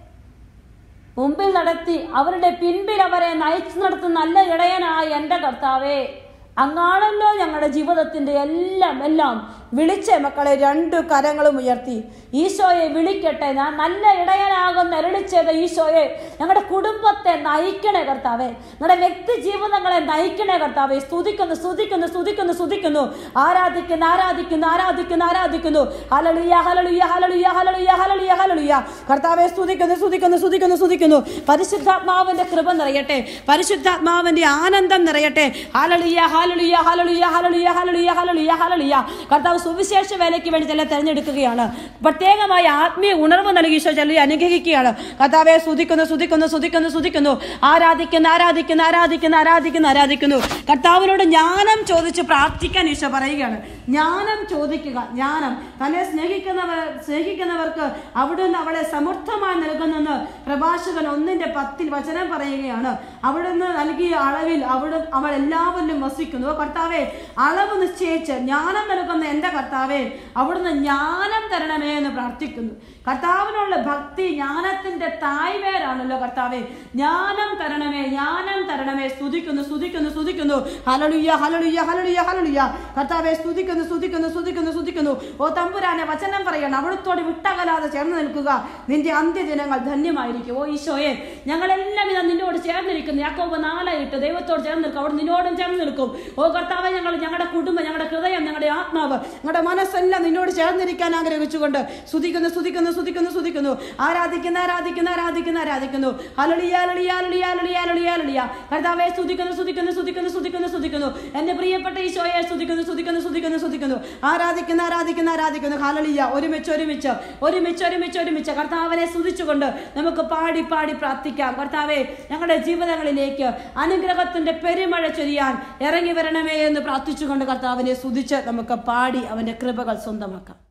മുമ്പിൽ നടത്തി അവരുടെ പിൻപിൽ അവരെ നയിച്ചു നടത്തുന്ന നല്ല ഇടയനായ എൻ്റെ കർത്താവേ അങ്ങാണല്ലോ ഞങ്ങളുടെ ജീവിതത്തിന്റെ എല്ലാം എല്ലാം വിളിച്ച മക്കളെ രണ്ടു കരങ്ങളും ഉയർത്തി ഈശോയെ വിളിക്കട്ടെ ഞാൻ നല്ല ഇടയനാകുന്ന അരളിച്ചത് ഈശോയെ ഞങ്ങളുടെ കുടുംബത്തെ നയിക്കണേ കർത്താവേ ഞങ്ങളുടെ വ്യക്തി ജീവിതങ്ങളെ നയിക്കണേ കർത്താവേ സ്തുതിക്കുന്നു സ്തുതിക്കുന്നു സ്തുതിക്കുന്നു സ്തുതിക്കുന്നു ആരാധിക്കുന്നു ആരാധിക്കുന്നു ആരാധിക്കുന്നു ആരാധിക്കുന്നു ഹലളിയ ഹലളിയ ഹലളിയ ഹലളിയ ഹലളിയ ഹലളിയ കർത്താവെ സ്തുതിക്കുന്നു സ്തുതിക്കുന്നു സ്തുതിക്കുന്നു സ്തുതിക്കുന്നു പരിശുദ്ധാത്മാവിന്റെ കൃപ നിറയട്ടെ പരിശുദ്ധാത്മാവിന്റെ ആനന്ദം നിറയട്ടെ ഹലളിയ ഹലളിയ ഹലളിയ ഹലളിയ ഹലളിയ ഹലളിയ ഹലളിയ കർത്താവ് സുവിശേഷ വേലയ്ക്ക് വേണ്ടി ചില തെരഞ്ഞെടുക്കുകയാണ് പ്രത്യേകമായി ആത്മീയ ഉണർവ് നൽകി ഈശോ ചില അനുഗ്രഹിക്കുകയാണ് കർത്താവെ സ്തുതിക്കുന്നു സ്തുതിക്കുന്നു സ്തുതിക്കുന്നു സ്തുതിക്കുന്നു ആരാധിക്കുന്നു ആരാധിക്കുന്നു ആരാധിക്കുന്നു ആരാധിക്കുന്നു ആരാധിക്കുന്നു കർത്താവിനോട് ജ്ഞാനം ചോദിച്ച് പ്രാർത്ഥിക്കാൻ ഈശോ പറയുകയാണ് ജ്ഞാനം ചോദിക്കുക ജ്ഞാനം തന്നെ സ്നേഹിക്കുന്നവർ സ്നേഹിക്കുന്നവർക്ക് അവിടുന്ന് അവളെ സമൃദ്ധമായി നൽകുന്നെന്ന് പ്രഭാഷകൻ ഒന്നിന്റെ പത്തിൽ വചനം പറയുകയാണ് അവിടുന്ന് നൽകിയ അളവിൽ അവിടെ അവൾ എല്ലാവരിലും വസിക്കുന്നു ഓ കർത്താവെ അളവ് നിശ്ചയിച്ച് ജ്ഞാനം നൽകുന്ന എൻ്റെ കർത്താവെ അവിടുന്ന് ജ്ഞാനം തരണമേ എന്ന് പ്രാർത്ഥിക്കുന്നു കർത്താവിനുള്ള ഭക്തി ജ്ഞാനത്തിന്റെ തായ്വേരാണല്ലോ കർത്താവെ ജ്ഞാനം തരണമേ ജ്ഞാനം തരണമേ സ്തുതിക്കുന്നു സ്തുതിക്കുന്നു സ്തുതിക്കുന്നു ഹലലുയ്യ ഹലലുയ്യ ഹലലുയ്യ ഹലലുയ്യ കർത്താവെ സ്തുതിക്കുന്നു സ്തുതിക്കുന്നു സ്തുതിക്കുന്നു സ്തുതിക്കുന്നു ഓ തമ്പുരാനെ വചനം പറയണം അവിടുത്തോട് വിട്ടകലാതെ ചേർന്ന് നിൽക്കുക നിന്റെ അന്ത്യദിനങ്ങൾ ധന്യമായിരിക്കും ഓ ഈശോയെ ഞങ്ങളെല്ലാം ഇതാ നിന്നോട് ചേർന്നിരിക്കുന്നു യാക്കോബ് നാലായിട്ട് ദൈവത്തോട് ചേർന്ന് നിൽക്കും അവിടെ നിന്നോടും ചേർന്ന് നിൽക്കും ഓ കർത്താവെ ഞങ്ങൾ ഞങ്ങളുടെ കുടുംബം ഞങ്ങളുടെ ഹൃദയം ഞങ്ങളുടെ ആത്മാവ് ഞങ്ങളുടെ മനസ്സെല്ലാം നിന്നോട് ചേർന്നിരിക്കാൻ ആഗ്രഹിച്ചുകൊണ്ട് സ്തുതിക്കുന്നു സ്തുതിക്കുന്നു സ്തുതിക്കുന്നു സ്തുതിക്കുന്നു ആരാധിക്കുന്ന ആരാധിക്കുന്ന ആരാധിക്കുന്ന ആരാധിക്കുന്നു ഹലളിയ ഹലളിയ ഹലളിയ ഹലളിയ ഹലളിയ ഹലളിയ കർത്താവെ സ്തുതിക്കുന്നു സ്തുതിക്കുന്നു സ്തുതിക്കുന്നു സ്തുതിക്കുന്നു സ്തുതിക്കുന്നു എന്റെ പ്രിയപ്പെട്ട ഈശോയെ സ്തുതിക്കുന്നു സ്തുതിക്കുന്നു സ്തുതിക്കുന്നു സ്തുതിക്കുന്നു ആരാധിക്കുന്ന ആരാധിക്കുന്ന ആരാധിക്കുന്നു ഹലളിയ ഒരുമിച്ച് ഒരുമിച്ച് ഒരുമിച്ച് ഒരുമിച്ച് ഒരുമിച്ച് കർത്താവിനെ സ്തുതിച്ചുകൊണ്ട് നമുക്ക് പാടി പാടി പ്രാർത്ഥിക്കാം കർത്താവെ ഞങ്ങളുടെ ജീവിതങ്ങളിലേക്ക് അനുഗ്രഹത്തിന്റെ പെരുമഴ ചൊരിയാൻ ഇറങ്ങി വരണമേ എന്ന് പ്രാർത്ഥിച്ചുകൊണ്ട് കർത്താവിനെ സ്തുതിച്ച് നമുക്ക് പാടി അവന്റെ കൃപകൾ സ്വന്തമാക്കാം